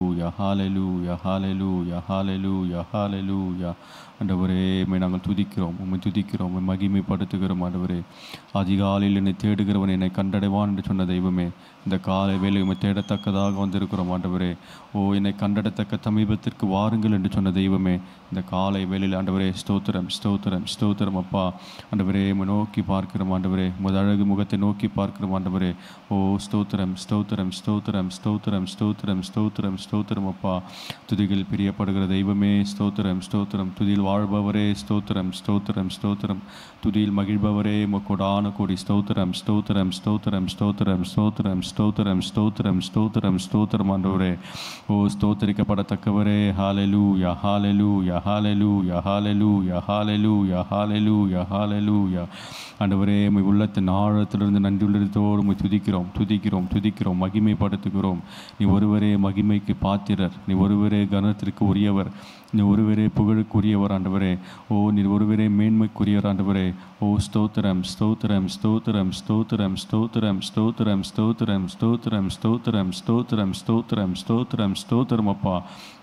ஹalleluya ஹalleluya ஹalleluya ஹalleluya ஆண்டவரே உம்மை நாங்கள் துதிக்கிறோம் உம்மை துதிக்கிறோம் உம்மை மகிமைப்படுத்துகிறோம் ஆண்டவரே அதிகாலையில் என்னை தேடுகிறவன் என்னை கண்டடைவான் என்று சொன்ன தெய்வமே இந்த காலை வேலை உம்மை தேடத்தக்கதாக வந்திருக்கிறோம் ஆண்டவரே ஓ என்னை கண்டடத்தக்க சமீபத்திற்கு வாருங்கள் என்று சொன்ன தெய்வமே இந்த காலை வேளையில் ஆண்டவரே ஸ்தோத்திரம் ஸ்தோத்திரம் ஸ்தோத்திரம் அப்பா ஆண்டவரே உம்மை நோக்கி பார்க்கிறோம் ஆண்டவரே உமது அழகு முகத்தை நோக்கி பார்க்கிறோம் ஆண்டவரே ஓ ஸ்தோத்திரம் ஸ்தோத்திரம் ஸ்தோத்திரம் ஸ்தோத்திரம் ஸ்தோத்திரம் ஸ்தோத்திரம் ஸ்தோத்திரம் அப்பா துதிகள் பிரியப்படுகிற தெய்வமே ஸ்தோத்திரம் ஸ்தோத்திரம் துதியில் வாழ்பவரே ஸ்தோத்திரம் ஸ்தோத்திரம் ஸ்தோத்திரம் துதியில் மகிழ்பவரே கொடான கூடி ஸ்தோத்திரம் ஸ்தோத்திரம் ஸ்தோத்திரம் ஸ்தோத்திரம் ஸ்தோத்திரம் ஸ்தோத்திரம் ஸ்தோத்திரம் ஸ்தோத்திரம் ஸ்தோத்திரம் ஆண்டவரே ஓ ஸ்தோத்திரிக்கப்படத்தக்கவரே hallelujah hallelujah hallelujah hallelujah hallelujah hallelujah hallelujah ஆண்டவரே உம்மை உள்ளத்தின் ஆழத்திலிருந்து நன்றியுள்ளதோடு உம்மை துதிக்கிறோம் துதிக்கிறோம் துதிக்கிறோம் மகிமைப்படுத்துகிறோம் நீ ஒருவரே மகிமைக்கு பாத்திரர் நீ ஒருவரே கனத்திற்கு உரியவர் நீ ஒருவரே புகழுக்குரியவர் ஆண்டவரே ஓ நீ ஒருவரே மேன்மைக்குரியவர் ஆண்டவரே ஓ ஸ்தோத்திரம் ஸ்தோத்திரம் ஸ்தோத்திரம் ஸ்தோத்திரம் ஸ்தோத்திரம் ஸ்தோத்திரம் ஸ்தோத்திரம் ஸ்தோத்திரம் ஸ்தோத்திரம் ஸ்தோத்திரம் ஸ்தோத்திரம் ஸ்தோத்திரம் ஸ்தோத்திரம் அப்பா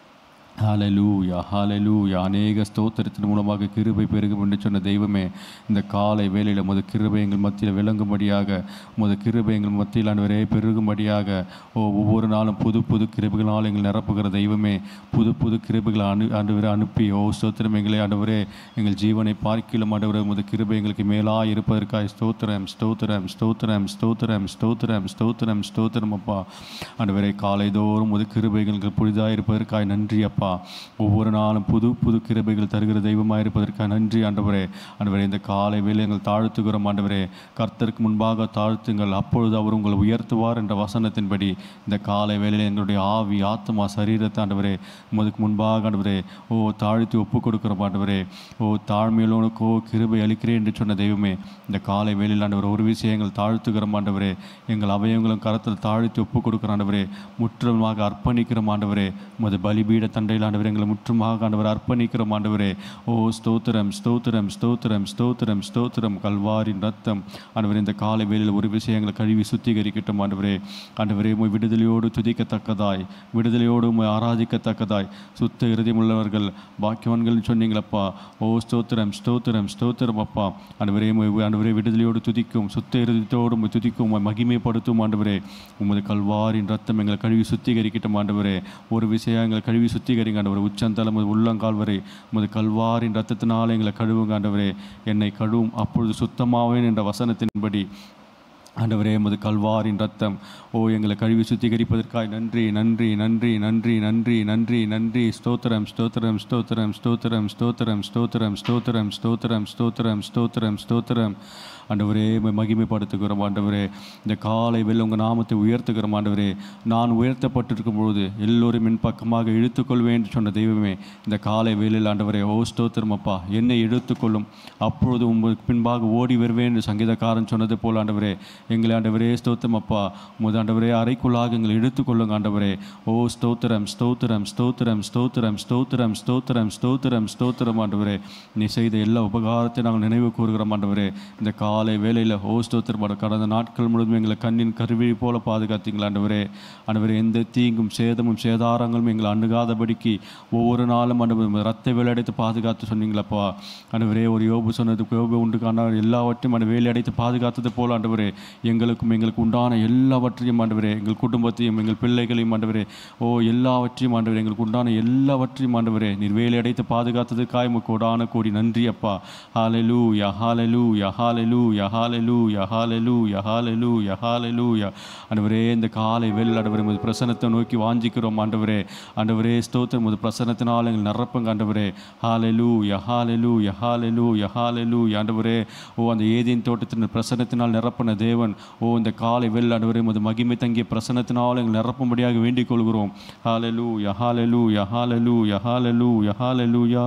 ஹalleluya ஹalleluya அநேக ஸ்தோத்திரத்தின் மூலமாக கிருபை பெருகும் என்று சொன்ன தெய்வமே இந்த காலை வேளையில் உமது கிருபை எங்கள் மத்தியில் விளங்கும்படியாக உமது கிருபை எங்கள் மத்தியில் ஆண்டவரே பெருகும்படியாக ஓ ஒவ்வொரு நாளும் புது புது கிருபைகளால் எங்கள் நிரப்புகிற தெய்வமே புது புது கிருபைகளை அனு ஆண்டவரே அனுப்பி ஓ ஸ்தோத்திரம் எங்களை ஆண்டவரே எங்கள் ஜீவனை பார்க்கிலும் ஆண்டவரே உமது கிருபை எங்களுக்கு மேலாக இருப்பதற்காக ஸ்தோத்திரம் ஸ்தோத்திரம் ஸ்தோத்திரம் ஸ்தோத்திரம் ஸ்தோத்திரம் ஸ்தோத்திரம் ஸ்தோத்திரம் அப்பா ஆண்டவரே காலைதோறும் உமது கிருபைகள் எங்களுக்கு புதிதாக இருப்பதற்காக நன்றி அப்பா ஒவ்வொரு நாளும் புது புது கிருபைகள் தருகிற தெய்வமாக இருப்பதற்காக நன்றி ஆண்டவரே ஆண்டவரே இந்த காலை வேலை எங்கள் தாழ்த்துகிறோம் ஆண்டவரே கர்த்தருக்கு முன்பாக தாழ்த்துங்கள் அப்பொழுது அவர் உங்களை உயர்த்துவார் என்ற வசனத்தின்படி இந்த காலை வேளையில் எங்களுடைய ஆவி ஆத்மா சரீரத்தை ஆண்டவரே உமதுக்கு முன்பாக ஆண்டவரே ஓ தாழ்த்தி ஒப்பு கொடுக்கிறோம் ஆண்டவரே ஓ தாழ்மையுள்ளவனுக்கோ கிருபை அளிக்கிறேன் என்று சொன்ன தெய்வமே இந்த காலை வேளையில் ஆண்டவர் ஒரு விஷயம் எங்கள் தாழ்த்துகிறோம் ஆண்டவரே எங்கள் அவயங்களும் கரத்தில் தாழ்த்தி ஒப்பு கொடுக்கிற ஆண்டவரே முற்றிலுமாக அர்ப்பணிக்கிறோம் ஆண்டவரே உமது பலிபீட தண்டையில் ஆண்டவரே எங்களை முற்றுமாக ஆண்டவர் அர்ப்பணிக்கிறோம் ஆண்டவரே ஓ ஸ்தோத்திரம் ஸ்தோத்திரம் ஸ்தோத்திரம் ஸ்தோத்திரம் ஸ்தோத்திரம் கல்வாரின் ரத்தம் ஆண்டவரே இந்த காலை வேளையில் ஒரு விஷயங்களை கழுவி சுத்திகரிக்கட்டும் ஆண்டவரே ஆண்டவரே உமை விடுதலையோடு துதிக்கத்தக்கதாய் விடுதலையோடு உமை ஆராதிக்கத்தக்கதாய் சுத்த இருதயமுள்ளவர்கள் பாக்கியவான்கள் சொன்னீங்களப்பா ஓ ஸ்தோத்திரம் ஸ்தோத்திரம் ஸ்தோத்திரம் அப்பா ஆண்டவரே உம்மை ஆண்டவரே விடுதலையோடு துதிக்கும் சுத்த இருதயத்தோடு உம்மை துதிக்கும் உம்மை மகிமைப்படுத்தும் ஆண்டவரே உமது கல்வாரின் ரத்தம் எங்களை கழுவி சுத்திகரிக்கட்டும் ஆண்டவரே ஒரு விஷயம் எங்களை கழுவி சுத்திகரிங்க ஆண்டவரே உச்சந்தலை உமது உள்ளங்கால் வரை உமது கல்வாரின் ரத்தத்தினால எங்களை கழுவுங்க ஆண்டவரே என்னை கழுவும் அப்பொழுது சுத்தமாவேன் என்ற வசனத்தின்படி ஆண்டவரே உமது கல்வாரின் ரத்தம் ஓ எங்களை கழுவி சுத்திகரிப்பதற்காய் நன்றி நன்றி நன்றி நன்றி நன்றி நன்றி நன்றி ஸ்தோத்திரம் ஸ்தோத்திரம் ஸ்தோத்திரம் ஸ்தோத்திரம் ஸ்தோத்திரம் ஸ்தோத்திரம் ஸ்தோத்திரம் ஸ்தோத்திரம் ஸ்தோத்திரம் ஸ்தோத்திரம் ஸ்தோத்திரம் ஆண்டவரே உம்மை மகிமைப்படுத்துகிறோம் ஆண்டவரே இந்த காலை வெள்ள உங்கள் நாமத்தை உயர்த்துகிறோம் ஆண்டவரே நான் உயர்த்தப்பட்டிருக்கும் பொழுது எல்லோரும் என் பக்கமாக இழுத்துக்கொள்வேன் என்று சொன்ன தெய்வமே இந்த காலை வேளையில் ஆண்டவரே ஓ ஸ்தோத்திரம் அப்பா என்னை இழுத்துக்கொள்ளும் அப்பொழுது உங்களுக்கு பின்பாக ஓடி வருவேன் என்று சங்கீதக்காரன் சொன்னது போல் ஆண்டவரே எங்களை ஆண்டவரே ஸ்தோத்திரம் அப்பா உமது ஆண்டவரே அறைக்குள்ளாக எங்களை இழுத்துக்கொள்ளுங்க ஆண்டவரே ஓ ஸ்தோத்திரம் ஸ்தோத்திரம் ஸ்தோத்திரம் ஸ்தோத்திரம் ஸ்தோத்திரம் ஸ்தோத்திரம் ஸ்தோத்திரம் ஸ்தோத்திரம் ஆண்டவரே நீ செய்த எல்லா உபகாரத்தை நாங்கள் நினைவு கூறுகிறோம் ஆண்டவரே இந்த காலை வேளையில் ஓ ஸ்தோத்திரம் ஆண்டவரே. கடந்த நாட்கள் முழுவதும் எங்களை கண்ணின் கருவிழி போல பாதுகாத்தீங்களா ஆண்டவரே ஆண்டவரே எந்த தீங்கும் சேதமும் சேதாரங்களும் எங்களை அணுகாதபடிக்கு ஒவ்வொரு நாளும் ஆண்டவர் ரத்த வேலையடைத்து பாதுகாத்து சொன்னீங்களப்பா ஆண்டவரே ஒரு யோபு சொன்னது யோபு உண்டு காண எல்லாவற்றையும் அந்த வேலையடைத்து பாதுகாத்தது போல ஆண்டவரே எங்களுக்கும் எங்களுக்கு உண்டான எல்லாவற்றையும் ஆண்டவரே எங்கள் குடும்பத்தையும் எங்கள் பிள்ளைகளையும் ஆண்டவரே ஓ எல்லாவற்றையும் ஆண்டவரே எங்களுக்கு உண்டான எல்லாவற்றையும் ஆண்டவரே நீர் வேலையடைத்து பாதுகாத்ததுக்காய் உமக்கு கொடான கோடி நன்றி அப்பா ஹாலெலூ யஹாலெலூ யஹாலெலூ யஹாலெலூ யஹாலெலூ யஹாலெலூ யஹாலெலூ ஆண்டவரே இந்த காலை வெள்ள ஆண்டவரே உமது பிரசனத்தை நோக்கி வாஞ்சிக்கிறோம் ஆண்டவரே ஆண்டவரே ஸ்தோத்திரம் உமது பிரசனத்தினால் எங்கள் நிரப்புங்க ஆண்டவரே ஹாலெலூ யஹாலெலூ யஹாலெலூ யஹாலெலூ ஆண்டவரே ஓ அந்த ஏதேன் தோட்டத்தின் பிரசனத்தினால் நிரப்பின தேவன் ஓ இந்த காலை வெள்ள ஆண்டவரே உமது மகிமை தங்கிய பிரசனத்தினால் எங்கள் நிரப்பும்படியாக வேண்டிக் கொள்கிறோம் ஹாலெலூ யஹாலெலூ யஹாலெலூ யஹாலெலூ யஹாலெலூயா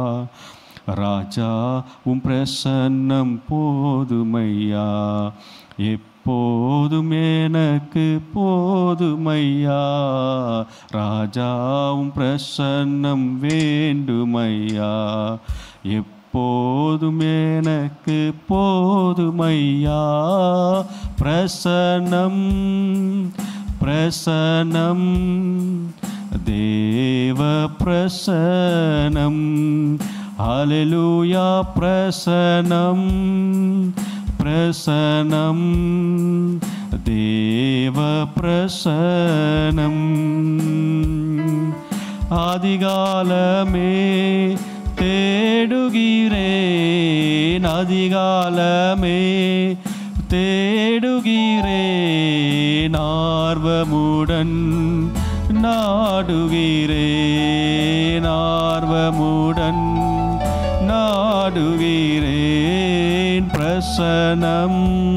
ராஜா உம் பிரசன்னம் போதுமையா எப்போதும் எனக்கு போதுமையா ராஜா உம் பிரசன்னம் வேண்டுமையா எப்போதும் எனக்கு போதுமையா பிரசனம் பிரசனம் தேவ பிரசனம் ஹalleluya பிரசனம் பிரசனம் தேவ பிரசனம் அதிகாலமே தேடுகிறேன் அதிகாலமே தேடுகிறேன் ஆர்வமுடன் நாடுகிறேன் ஆர்வமுடன் நாடுகிறேன் பிரசனம்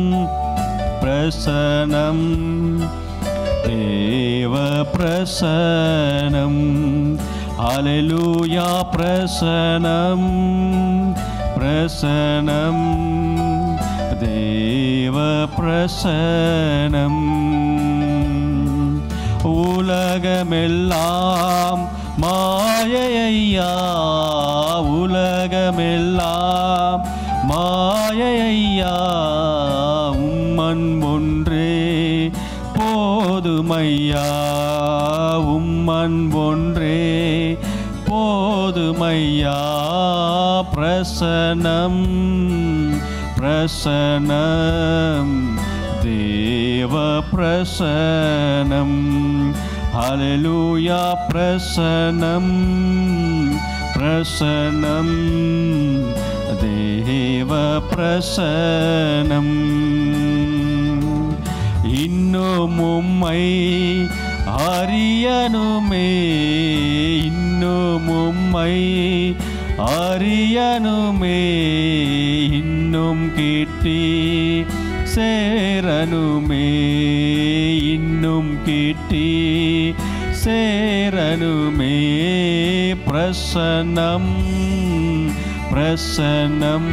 பிரசனம் தேவ பிரசனம் அலலூயா பிரசனம் பிரசனம் தேவ பிரசனம் உலகமெல்லாம் மாயையா உலகமெல்லாம் மாயையா உம்மன் ஒன்றே போதுமையா உம்மன் ஒன்றே போதுமையா பிரசனம் பிரசனம் தேவ பிரசனம் ஹalleluya பிரசனம் பிரசனம் தேவ பிரசனம் இன்னும் உம்மை அறியனுமே இன்னும் உம்மை அறியனுமே இன்னும் கிட்டி சேரனுமே இன்னும் கிட்டி சேரனுமே பிரசன்னம் பிரசன்னம்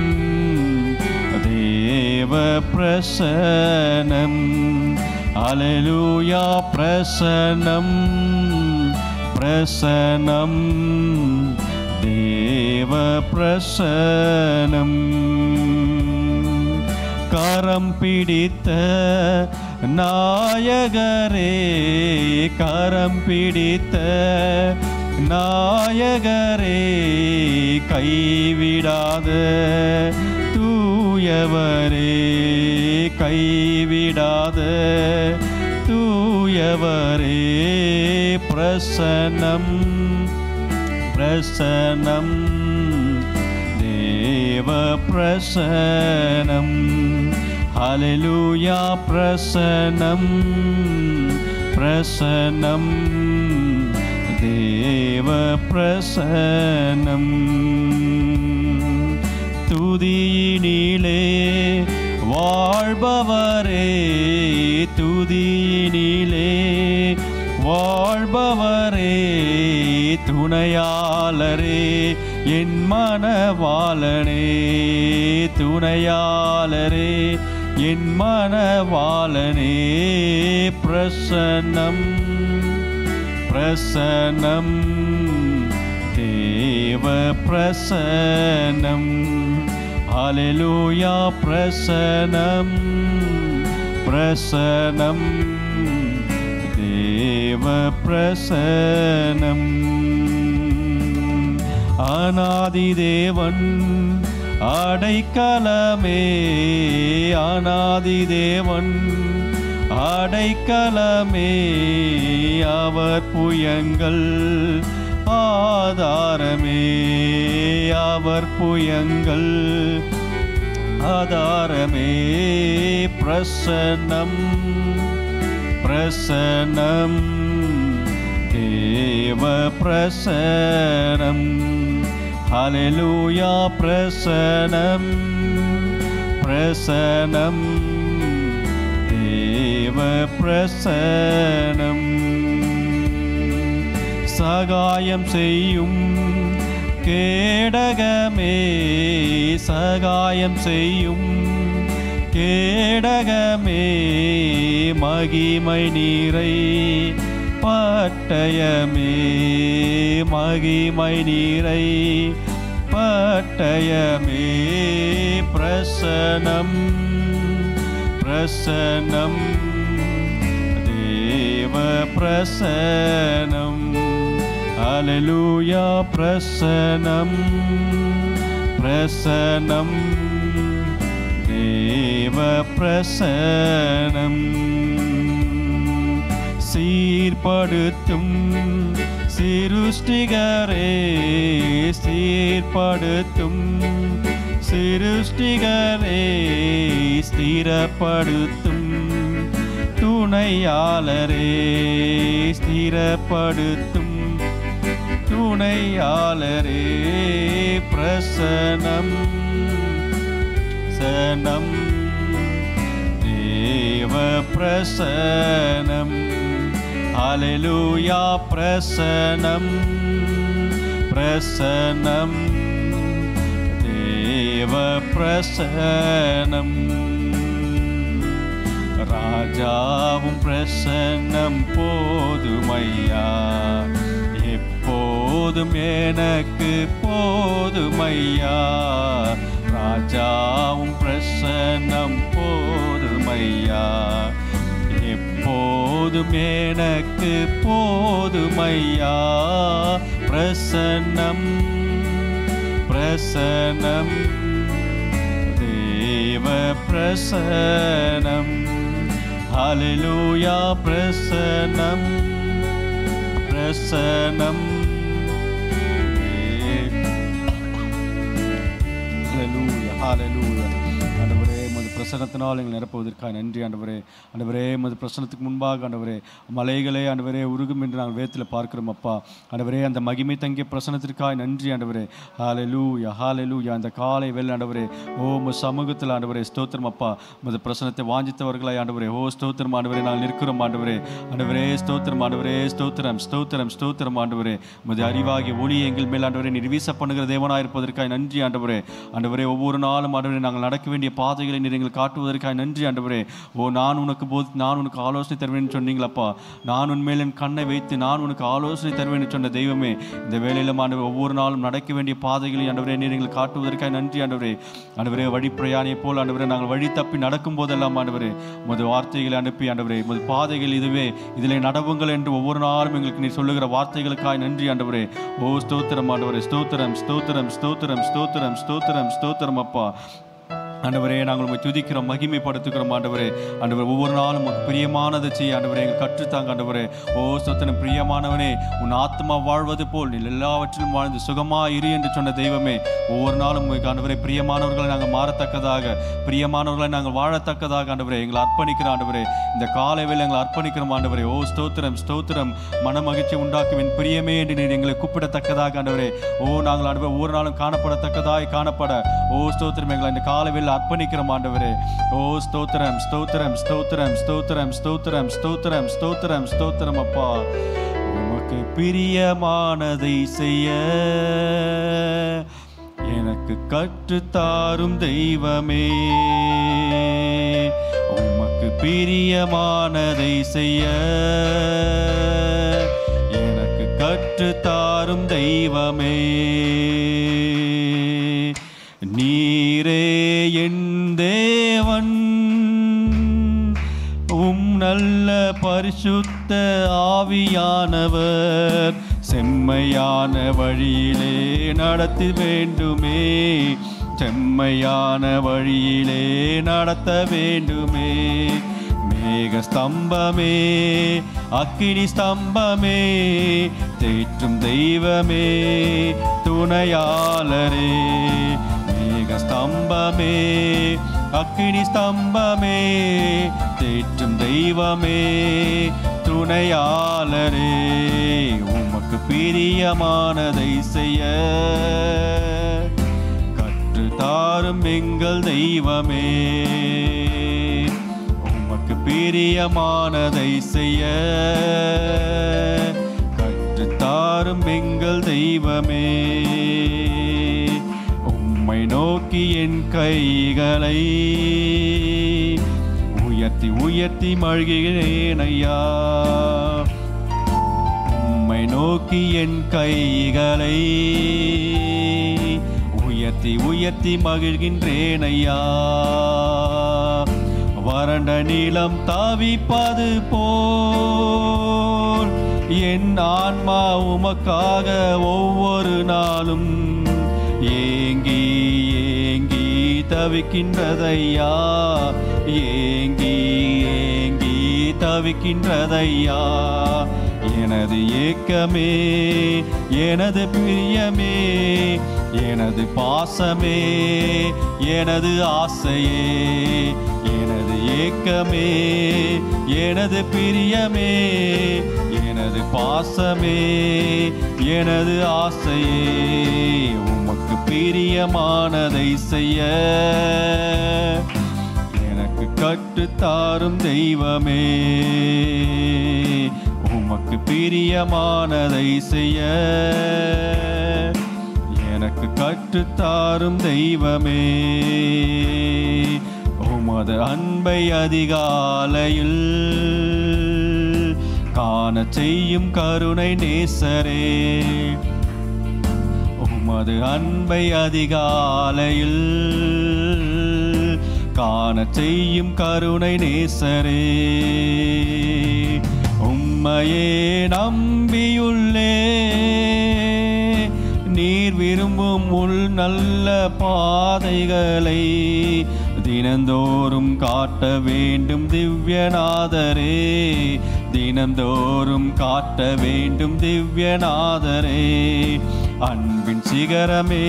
தேவ பிரசனம் அலலூயா பிரசனம் பிரசனம் தேவ பிரசனம் கரம் பிடித்த நாயகரே கரம் பிடித்த நாயகரே கைவிடாத தூயவரே கைவிடாத தூயவரே பிரசனம் பிரசனம் தேவ பிரசனம் ஹalleluya பிரசனம் பிரசனம் தேவ பிரசனம் துதியினிலே வாழ்பவரே துதியினிலே வாழ்பவரே துணையாளரே என் மனவாளனே துணையாளரே என் மனவாளனே பிரசன்னம் பிரசன்னம் தேவ பிரசன்னம் ஹalleluya பிரசன்னம் பிரசன்னம் தேவ பிரசனம் அநாதி தேவன் அடைக்கலமே அநாதி தேவன் அடைக்கலமே அவர் புயங்கள் ஆதாரமே அவர் புயங்கள் ஆதாரமே பிரசன்னம் பிரசனம் தேவ பிரசனம் ஹalleluya பிரசனம் பிரசனம் தேவ பிரசனம் சகாயம் செய்யும் கேடகமே சகாயம் செய்யும் கேடகமே மகிமை நீரை பட்டயமே மகிமை நீரை பட்டயமே பிரசனம் பிரசனம் தேவ பிரசனம் ஹalleluya பிரசனம் பிரசனம் தேவ பிரசனம் சீர்படுத்தும் சிருஷ்டிகரே சீர்படுத்தும் சிருஷ்டிகரே ஸ்திரப்படுத்தும் துணையாளரே ஸ்திரப்படுத்தும் துணையாளரே பிரசனம் சனம் தேவ பிரசனம் ஹalleluya பிரசனம் பிரசனம் தேவ பிரசனம் ராஜாவும் பிரசன்னம் போதுமையா எப்போதும் எனக்கு போதுமையா ராஜாவும் பிரசன்னம் போதுமையா எப்போதும் எனக்கு போதுமையா பிரசன்னம் பிரசன்னம் தேவ பிரசனம் ஹalleluya பிரசனம் பிரசனம் ஹalleluya ஹalleluya ஆண்டவரே மது பிரசனத்தினால் எங்களை நிரப்புவதற்காக நன்றி ஆண்டவரே ஆண்டவரே மது பிரசனத்துக்கு முன்பாக ஆண்டவரே மலைகளே ஆண்டவரே உருகும் என்று நாங்கள் வேத்தில் பார்க்கிறோம் அப்பா ஆண்டவரே அந்த மகிமை தங்கிய பிரசனத்திற்காக நன்றி ஆண்டவரே ஹalleluya ஹalleluya அந்த காலை வேலை ஆண்டவரே ஓ உமது சமூகத்தில் ஆண்டவரே ஸ்தோத்திரம் அப்பா மது பிரசனத்தை வாஞ்சித்தவர்களாய் ஆண்டவரே ஓ ஸ்தோத்திரம் ஆண்டவரே நாங்கள் நிற்கிறோம் ஆண்டவரே ஆண்டவரே ஸ்தோத்திரம் ஆண்டவரே ஸ்தோத்திரம் ஸ்தோத்திரம் ஸ்தோத்திரம் ஆண்டவரே மது அறிவாகிய ஒளி எங்கள் மேல் ஆண்டவரே நிர்வீச பண்ணுகிற தேவனாக இருப்பதற்காக நன்றி ஆண்டவரே ஆண்டவரே ஒவ்வொரு நாளும் ஆண்டவரே நாங்கள் நடக்க வேண்டிய பாதைகளை நீர் எங்களுக்கு காட்டுவதற்காக நன்றி ஆண்டவரே ஓ நான் உனக்கு போது நான் உனக்கு ஆலோசனை தருவேன்னு சொன்னீங்களப்பா நான் உன்மேல் என் கண்ணை வைத்து நான் உனக்கு ஆலோசனை தருவேன்னு சொன்ன தெய்வமே இந்த வேலையிலும் ஆண்டவர் ஒவ்வொரு நாளும் நடக்க வேண்டிய பாதைகளை ஆண்டவரே நீர் எங்களுக்கு காட்டுவதற்காக நன்றி ஆண்டவரே ஆண்டவரே வழி பிரயாணியை போல் ஆண்டவரே நாங்கள் வழி தப்பி நடக்கும் போதெல்லாம் ஆண்டவரே உமது வார்த்தைகளை அனுப்பி ஆண்டவரே உமது பாதைகள் இதுவே இதிலே நடவுங்கள் என்று ஒவ்வொரு நாளும் எங்களுக்கு நீர் சொல்லுகிற வார்த்தைகளுக்காய் நன்றி ஆண்டவரே ஓ ஸ்தோத்திரம் ஆண்டவரே ஸ்தோத்திரம் ஸ்தோத்திரம் ஸ்தோத்திரம் ஸ்தோத்திரம் ஸ்தோத்திரம் ஸ்தோத்திரம் அப்பா ஆண்டவரே நாங்கள் உண்மை துதிக்கிறோம் மகிமைப்படுத்துகிறோம் ஆண்டவரே ஆண்டவர் ஒவ்வொரு நாளும் உமக்கு பிரியமானதை செய்ய ஆண்டவரே எங்கள் கற்றுத்தாங்க ஆண்டவரே ஓ சொத்தனம் பிரியமானவனே உன் ஆத்மா வாழ்வது போல் நீ எல்லாவற்றிலும் வாழ்ந்து சுகமா இரு என்று சொன்ன தெய்வமே ஒவ்வொரு நாளும் உமக்கு ஆண்டவரே பிரியமானவர்களை நாங்கள் மாறத்தக்கதாக பிரியமானவர்களை நாங்கள் வாழத்தக்கதாக ஆண்டவரே எங்களை அர்ப்பணிக்கிற ஆண்டவரே இந்த காலை வேளை எங்களை அர்ப்பணிக்கிறோம் ஆண்டவரே ஓ ஸ்தோத்திரம் ஸ்தோத்திரம் மன மகிழ்ச்சி உண்டாக்குவின் பிரியமே என்று நீர் எங்களை கூப்பிடத்தக்கதாக ஆண்டவரே ஓ நாங்கள் ஆண்டவரே ஒவ்வொரு நாளும் காணப்படத்தக்கதாய் காணப்பட ஓ ஸ்தோத்திரம் எங்களை இந்த காலை வேளை அர்ப்பணிக்கிறோம் ஆண்டவரே ஓ ஸ்தோத்திரம் ஸ்தோத்திரம் ஸ்தோத்திரம் ஸ்தோத்திரம் ஸ்தோத்திரம் ஸ்தோத்திரம் ஸ்தோத்திரம் ஸ்தோத்திரம் அப்பா உமக்கு பிரியமானதை செய்ய எனக்கு கற்றுத்தாரும் தெய்வமே உமக்கு பிரியமானதை செய்ய எனக்கு கற்றுத்தாரும் தெய்வமே நீரே என் தேவன் உம் நல்ல பரிசுத்த ஆவியானவர் செம்மையான வழியிலே நடத்தி வேண்டுமே செம்மையான வழியிலே நடத்த வேண்டுமே மேக ஸ்தம்பமே அக்கினி ஸ்தம்பமே தேற்றும் தெய்வமே துணையாளரே மேக ஸ்தம்பமே அக்கினி ஸ்தம்பமே தேற்றும் தெய்வமே துணையாளரே உமக்கு பிரியமானதை செய்ய கற்று தாரும் எங்கள் தெய்வமே உமக்கு பிரியமானதை செய்ய கற்று தாரும் எங்கள் தெய்வமே உம்மை நோக்கி என் கைகளை உயர்த்தி உயர்த்தி மழ்கிறேன் ஐயா உம்மை நோக்கி என் கைகளை உயர்த்தி உயர்த்தி மகிழ்கின்றேன் ஐயா வறண்ட நீளம் தாவிப்பது போல் என் ஆன்மா உமக்காக ஒவ்வொரு நாளும் ஏங்கி ஏங்கி தவிக்கின்றதையா ஏங்கி ஏங்கி தவிக்கின்றதையா எனது ஏக்கமே எனது பிரியமே எனது பாசமே எனது ஆசையே எனது ஏக்கமே எனது பிரியமே எனது பாசமே எனது ஆசையே உமக்கு பிரியமானதை செய்ய எனக்கு கற்றுத்தாரும் தெய்வமே உமக்கு பிரியமானதை செய்ய எனக்கு கற்றுத்தாரும் தெய்வமே உமது அன்பை அதிகாலையில் காண செய்யும் கருணை நேசரே உமது அன்பை அதிகாலையில் காண செய்யும் கருணை நேசரே உம்மையே நம்பியுள்ளே நீர் விரும்பும் உள் நல்ல பாதைகளை தினந்தோறும் காட்ட வேண்டும் திவ்யநாதரே தினந்தோறும் காட்ட வேண்டும் திவ்யநாதரே அன்பின் சிகரமே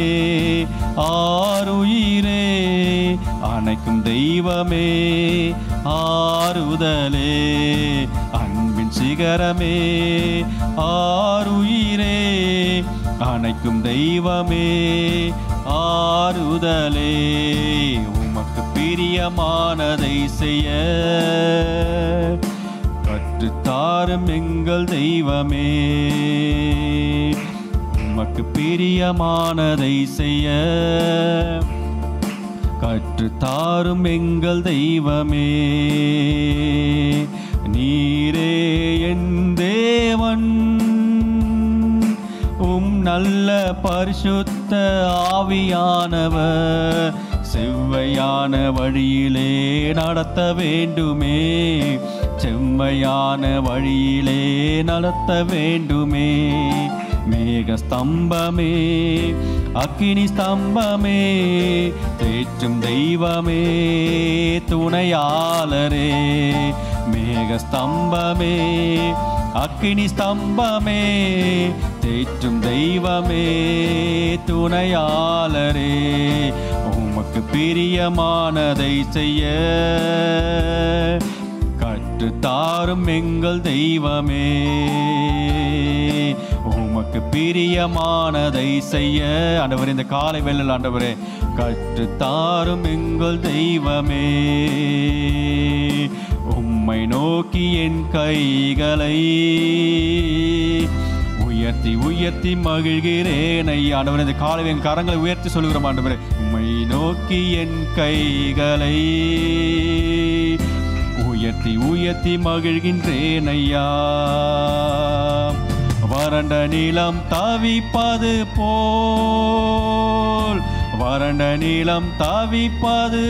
ஆருயிரே அணைக்கும் தெய்வமே ஆறுதலே அன்பின் சிகரமே ஆருயிரே அணைக்கும் தெய்வமே ஆறுதலே உமக்கு பிரியமானதை செய்ய கற்றுத்தாரும் எங்கள் தெய்வமே உமக்கு பிரியமானதை செய்ய கற்றுத்தாரும் எங்கள் தெய்வமே நீரே என் தேவன் உம் நல்ல பரிசுத்த ஆவியானவர் செவ்வையான வழியிலே நடத்த வேண்டுமே செம்மையான வழியிலே நடத்த வேண்டுமே மேக ஸ்தம்பமே அக்கினி ஸ்தம்பமே தேற்றும் தெய்வமே துணையாளரே மேக ஸ்தம்பமே அக்கினி ஸ்தம்பமே தேற்றும் தெய்வமே துணையாளரே உமக்கு பிரியமானதை செய்ய கற்றுத்தாரும் எங்கள் தெய்வமே உமக்கு பிரியமானதை செய்ய ஆண்டவர் இந்த காலை வேளையில் ஆண்டவரே கற்றுத்தாரும் எங்கள் தெய்வமே உம்மை நோக்கி என் கைகளை உயர்த்தி உயர்த்தி மகிழ்கிறேன் ஐயா ஆண்டவர் இந்த காலை என் கரங்களை உயர்த்தி சொல்லுகிறோம் ஆண்டவரே உம்மை நோக்கி என் கைகளை உயர்த்தி உயர்த்தி மகிழ்கின்றேன் ஐயா வறண்ட நிலம் தவிப்பது போல் வறண்ட நிலம் தவிப்பது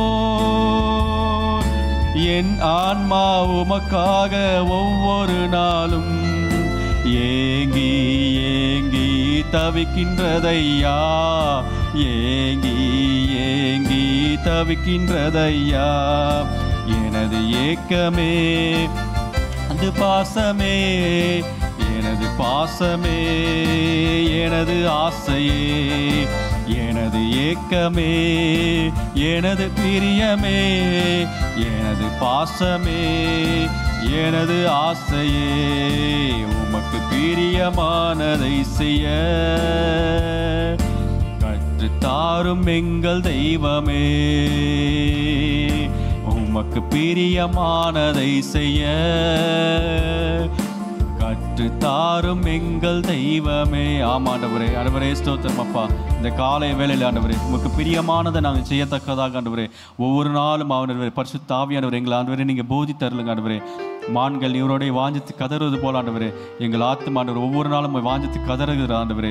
போல் என் ஆன்மா உமக்காக ஒவ்வொரு நாளும் ஏங்கி ஏங்கி தவிக்கின்றதையா ஏங்கி ஏங்கி தவிக்கின்றதையா எனது ஏக்கமே அது பாசமே எனது பாசமே எனது ஆசையே எனது ஏக்கமே எனது பிரியமே எனது பாசமே எனது ஆசையே உமக்கு பிரியமானதை செய்ய கற்றுத்தாரும் எங்கள் தெய்வமே உமக்கு பிரியமானதை செய்ய கற்று தாரும் எங்கள் தெய்வமே ஆமா ஆண்டவரே ஆண்டவரே ஸ்தோத்திரம் அப்பா இந்த காலை வேளையில் ஆண்டவரே உமக்கு பிரியமானதை நாங்கள் செய்யத்தக்கதாக ஆண்டவரே ஒவ்வொரு நாளும் ஆண்டவரே பரிசுத்த ஆவியானவர் எங்கள் ஆண்டவரே நீங்கள் போதி தரலுங்க ஆண்டவரே மான்கள் இவருடைய வாஞ்சத்து கதறுவது போல ஆண்டவரே எங்கள் ஆத்துமா ஆண்டவர் ஒவ்வொரு நாளும் வாஞ்சத்து கதறுகிற ஆண்டவரே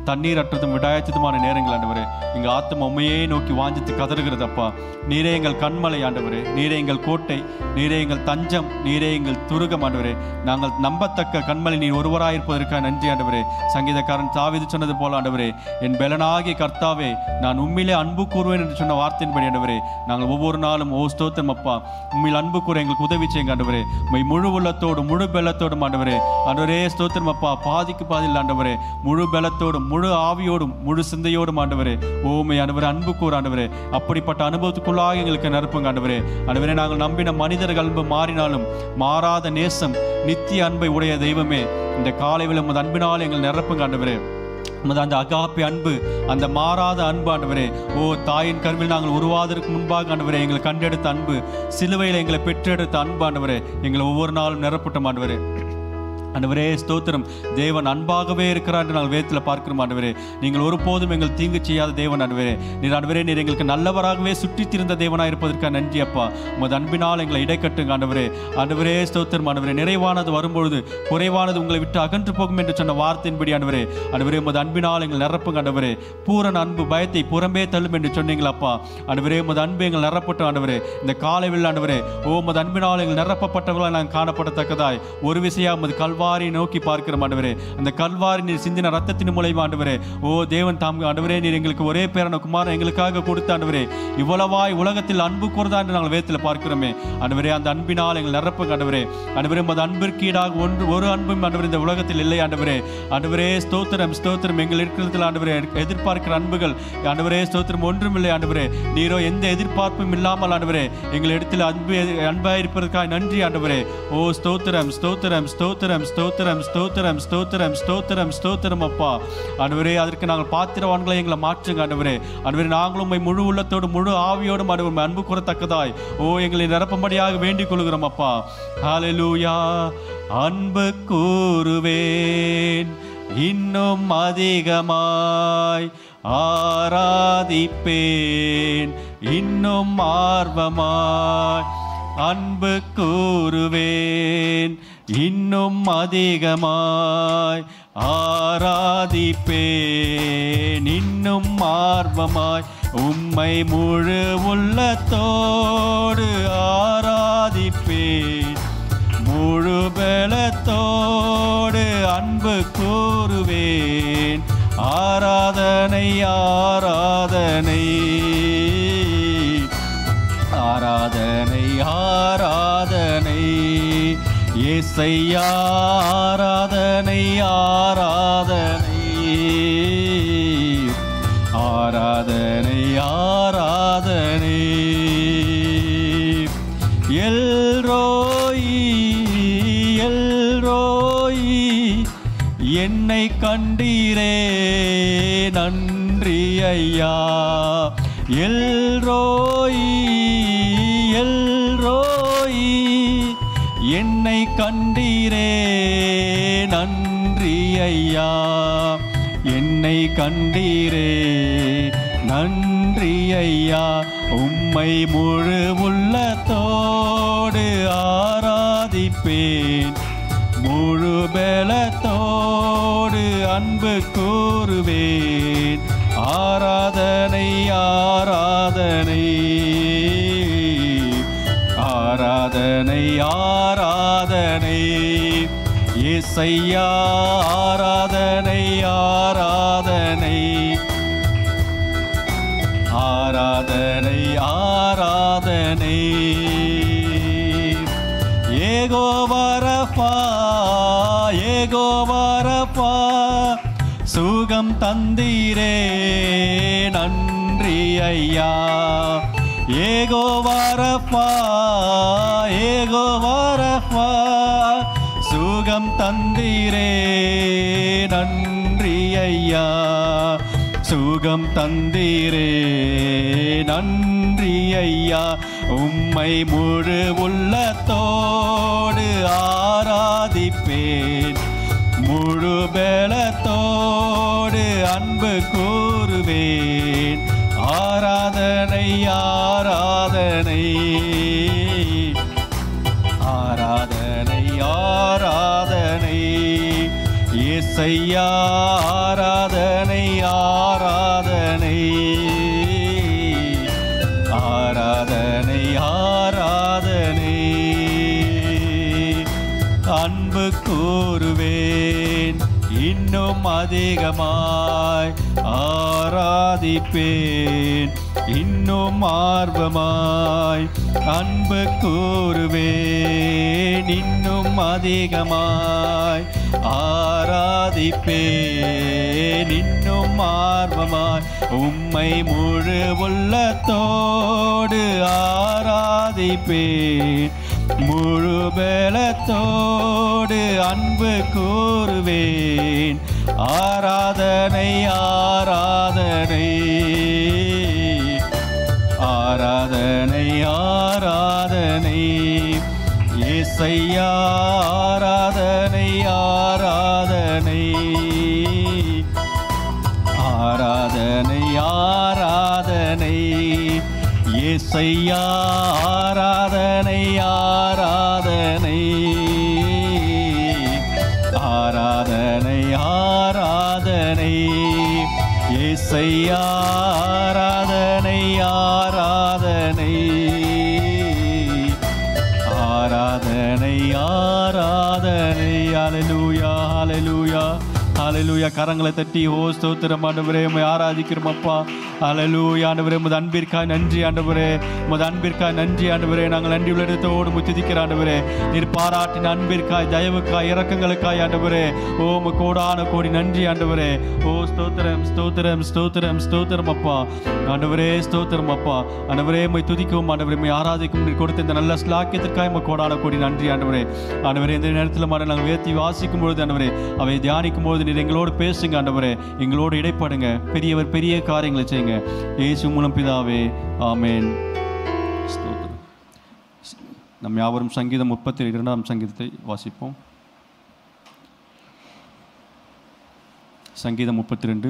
தண்ணீர் அற்றதும் விடாயத்ததுமான நேரங்கள் ஆண்டவரே எங்கள் ஆத்ம உண்மையே நோக்கி வாஞ்சித்து கதறுகிறது அப்பா நீரே எங்கள் கண்மலை ஆண்டவரே நீரே எங்கள் கோட்டை நீரே எங்கள் தஞ்சம் நீரே எங்கள் துருகம் ஆண்டவரே நாங்கள் நம்பத்தக்க கண்மலை நீர் ஒருவராயிருப்பதற்காக நன்றி ஆண்டவரே சங்கீதக்காரன் தாவிது சொன்னது போல ஆண்டவரே என் பலனாகிய கர்த்தாவே நான் உண்மையிலே அன்பு கூறுவேன் என்று சொன்ன வார்த்தையின்படி ஆண்டவரே நாங்கள் ஒவ்வொரு நாளும் ஓ ஸ்தோத்திரம் அப்பா உண்மையில் அன்பு கூற எங்களுக்கு உதவி செய்யுங்க ஆண்டவரே உண்மை முழு உள்ளத்தோடு முழு பலத்தோடும் ஆண்டவரே ஆண்டவரே ஸ்தோத்திரம் அப்பா பாதிக்கு பாதியில் ஆண்டவரே முழு பலத்தோடும் முழு ஆவியோடும் முழு சிந்தையோடும் ஆண்டவரே ஓமை ஆண்டவரே அன்பு கூற ஆண்டவரே அப்படிப்பட்ட அனுபவத்துக்குள்ளாக எங்களுக்கு நிரப்புங்க ஆண்டவரே ஆண்டவரே நாங்கள் நம்பின மனிதர்கள் அன்பு மாறினாலும் மாறாத நேசம் நித்திய அன்பை உடைய தெய்வமே இந்த காலை வேளை உமது அன்பினால் எங்கள் நிரப்புங்க ஆண்டவரே உமது அந்த அகாப்பி அன்பு அந்த மாறாத அன்பு ஆண்டவரே ஓ தாயின் கருவில் நாங்கள் உருவாவதற்கு முன்பாக ஆண்டவரே எங்களை கண்டெடுத்த அன்பு சிலுவையில் எங்களை பெற்றெடுத்த அன்பு ஆண்டவரே எங்களை ஒவ்வொரு நாளும் நிரப்பட்டும் ஆண்டவரே ஆண்டவரே ஸ்தோத்திரம் தேவன் அன்பாகவே இருக்கிறார் என்று நாங்கள் வேதத்தில் பார்க்கிறோம் ஆண்டவரே நீங்கள் ஒருபோதும் எங்கள் தீங்கு செய்யாத தேவன் ஆண்டவரே நீர் ஆண்டவரே நீர் எங்களுக்கு நல்லவராகவே சுற்றித் திரிந்த தேவனாக இருப்பதற்காக நன்றி அப்பா உமது அன்பினால் எங்களை இடைக்கட்டுங்க ஆண்டவரே ஆண்டவரே ஸ்தோத்திரம் ஆண்டவரே நிறைவானது வரும்பொழுது குறைவானது உங்களை விட்டு அகன்று போகும் என்று சொன்ன வார்த்தையின்படி ஆண்டவரே ஆண்டவரே உமது அன்பினால் எங்கள் நிரப்புங்க ஆண்டவரே பூரண அன்பு பயத்தை புறம்பே தள்ளும் என்று சொன்னீங்களப்பா ஆண்டவரே உமது அன்பு எங்கள் நிரப்பட்டும் ஆண்டவரே இந்த காலை வெள்ள ஆண்டவரே ஓ உமது அன்பினால் எங்கள் நிரப்பப்பட்டவர்களாக நாங்கள் காணப்படத்தக்கதாய் ஒரு விசையா உமது கல்வாரி நோக்கி பார்க்கிறோம் ஆண்டவரே அந்த கல்வாரி நீர் சிந்தின ரத்தத்தின் மூலியமா ஆண்டவரே ஓ தேவன் தாம் ஆண்டவரே நீர் எங்களுக்கு ஒரே பேரான குமாரன் எங்களுக்காக கொடுத்த ஆண்டவரே இவ்வளவாய் உலகத்தில் அன்பு கூறதா என்று நாங்கள் வேதத்தில் பார்க்கிறோமே ஆண்டவரே அந்த அன்பினால் எங்கள் நிரப்பு ஆண்டவரே ஆண்டவரே உமது அன்பிற்கு ஈடாக ஒன்று ஒரு அன்பும் ஆண்டவரே இந்த உலகத்தில் இல்லை ஆண்டவரே ஆண்டவரே ஸ்தோத்திரம் ஸ்தோத்திரம் எங்கள் இருக்கிறதில் ஆண்டவரே எதிர்பார்க்கிற அன்புகள் ஆண்டவரே ஸ்தோத்திரம் ஒன்றும் இல்லை ஆண்டவரே நீரோ எந்த எதிர்பார்ப்பும் இல்லாமல் ஆண்டவரே எங்கள் இடத்தில் அன்பு அன்பாக இருப்பதற்காக நன்றி ஆண்டவரே ஓ ஸ்தோத்திரம் ஸ்தோத்திரம் ஸ்தோத்திரம் ஸ்தோத்திரம் ஸ்தோத்திரம் ஸ்தோத்திரம் ஸ்தோத்திரம் ஸ்தோத்திரம் அப்பா ஆண்டவரே அதற்கு நாங்கள் பாத்திரவான்களை எங்களை மாற்றுங்க ஆண்டவரே ஆண்டவரே நாங்களும் உம்மை முழு உள்ளத்தோடு முழு ஆவியோடும் ஆண்டவர் உம்மை அன்பு கூறத்தக்கதாய் ஓ எங்களை நிரப்பும்படியாக வேண்டிக் கொள்கிறோம் அப்பா ஹalleluya அன்பு கூறுவேன் இன்னும் அதிகமாய் ஆராதிப்பேன் இன்னும் ஆர்வமாய் அன்பு கூறுவேன் இன்னும் அதிகமாய் ஆராதிப்பேன் இன்னும் ஆர்வமாய் உம்மை முழு உள்ளத்தோடு ஆராதிப்பேன் முழு பலத்தோடு அன்பு கூறுவேன் ஆராதனை ஆராதனை ஆராதனை ஆராதனை ஏசையா ஆராதனை ஆராதனை ஆராதனை ஆராதனை எல்ரோயி எல்ரோயி என்னை கண்டீரே நன்றி ஐயா எல்ரோயி எல்ரோயி என்னை கண்டீரே நன்றி ஐயா என்னை கண்டீரே நன்றி ஐயா உம்மை முழு உள்ளத்தோடு ஆராதிப்பேன் முழு பலத்தோடு அன்பு கூறுவேன் ஆராதனை ஆராதனை ஆராதனை ஆராதனை இசையா ஆராதனை ஆராதனை ஆராதனை ஆராதனை ஏகோ வரப்பா ஏகோ வரப்பா சுகம் தந்தீரே நன்றி ஐயா ஏகோ வரப்பா ஏகோ வரப்பா சுகம் தந்தீரே நன்றி ஐயா சுகம் தந்தீரே நன்றி ஐயா உம்மை முழு உள்ளத்தோடு ஆராதிப்பேன் முழு பலத்தோடு அன்பு கூறுவேன் ஆராதனை ஆராதனை ஆராதனை ஆராதனை இசையா ஆராதனை ஆராதனை ஆராதனை ஆராதனை அன்பு கூறுவேன் இன்னும் அதிகமாய் ஆராதிப்பேன் இன்னும் ஆர்வமாய் அன்பு கூறுவேன் இன்னும் அதிகமாய் ஆராதிப்பேன் இன்னும் ஆர்வமாய் உம்மை முழு உள்ளத்தோடு ஆராதிப்பேன் முழு பலத்தோடு அன்பு கூறுவேன் ஆராதனை ஆராதனை ஆராதனை ஆராதனை ஏசையா ஆராதனை ஆராதனை ஆராதனை ஆராதனை ஏசையா ஆராதனை ஆராதனை ஆராதனை ஆராதனை ஏசையா ஆராதனை ஆராதனை ஆராதனை ஆராதனை ஹalleluya ஹalleluya ஹalleluya கரங்களை தட்டி ஓ ஸ்தோத்திரம் ஆண்டவரே உம்மை ஆராதிக்கிறோம் அப்பா ஹalleluya ஆண்டவரே உமது அன்பிற்காய் நன்றி ஆண்டவரே உமது அன்பிற்காய் நன்றி ஆண்டவரே நாங்கள் நன்றி உள்ளத்தோடு முத்திதிக்கிற ஆண்டவரே நீர் பாராட்டின அன்பிற்காய் தயவுக்காய் இரக்கங்களுக்காய் ஆண்டவரே ஓ உம கோடான கோடி நன்றி ஆண்டவரே ஓ ஸ்தோத்திரம் ஸ்தோத்திரம் ஸ்தோத்திரம் ஸ்தோத்திரம் அப்பா ஆண்டவரே ஸ்தோத்திரம் அப்பா ஆண்டவரே உம்மை துதிக்கவும் ஆண்டவரே உம்மை ஆராதிக்கும் நீர் கொடுத்த இந்த நல்ல ஸ்லாக்கியத்திற்காக உமக்கு கோடான கோடி நன்றி ஆண்டவரே ஆண்டவரே இந்த நேரத்தில் மாட நாங்கள் வேத்தி வாசிக்கும் பொழுது ஆண்டவரே அவை தியானிக்கும் பொழுது நீர் எங்களோடு பேசுங்க ஆண்டவரே எங்களோடு இடைப்படுங்க பெரியவர் பெரிய காரியங்களை செய்யுங்க இயேசு மூலம் பிதாவே ஆமென் ஸ்தோத்திரம் நம் யாவரும் சங்கீதம் முப்பத்தி இரண்டாம் சங்கீதத்தை வாசிப்போம் சங்கீதம் முப்பத்தி ரெண்டு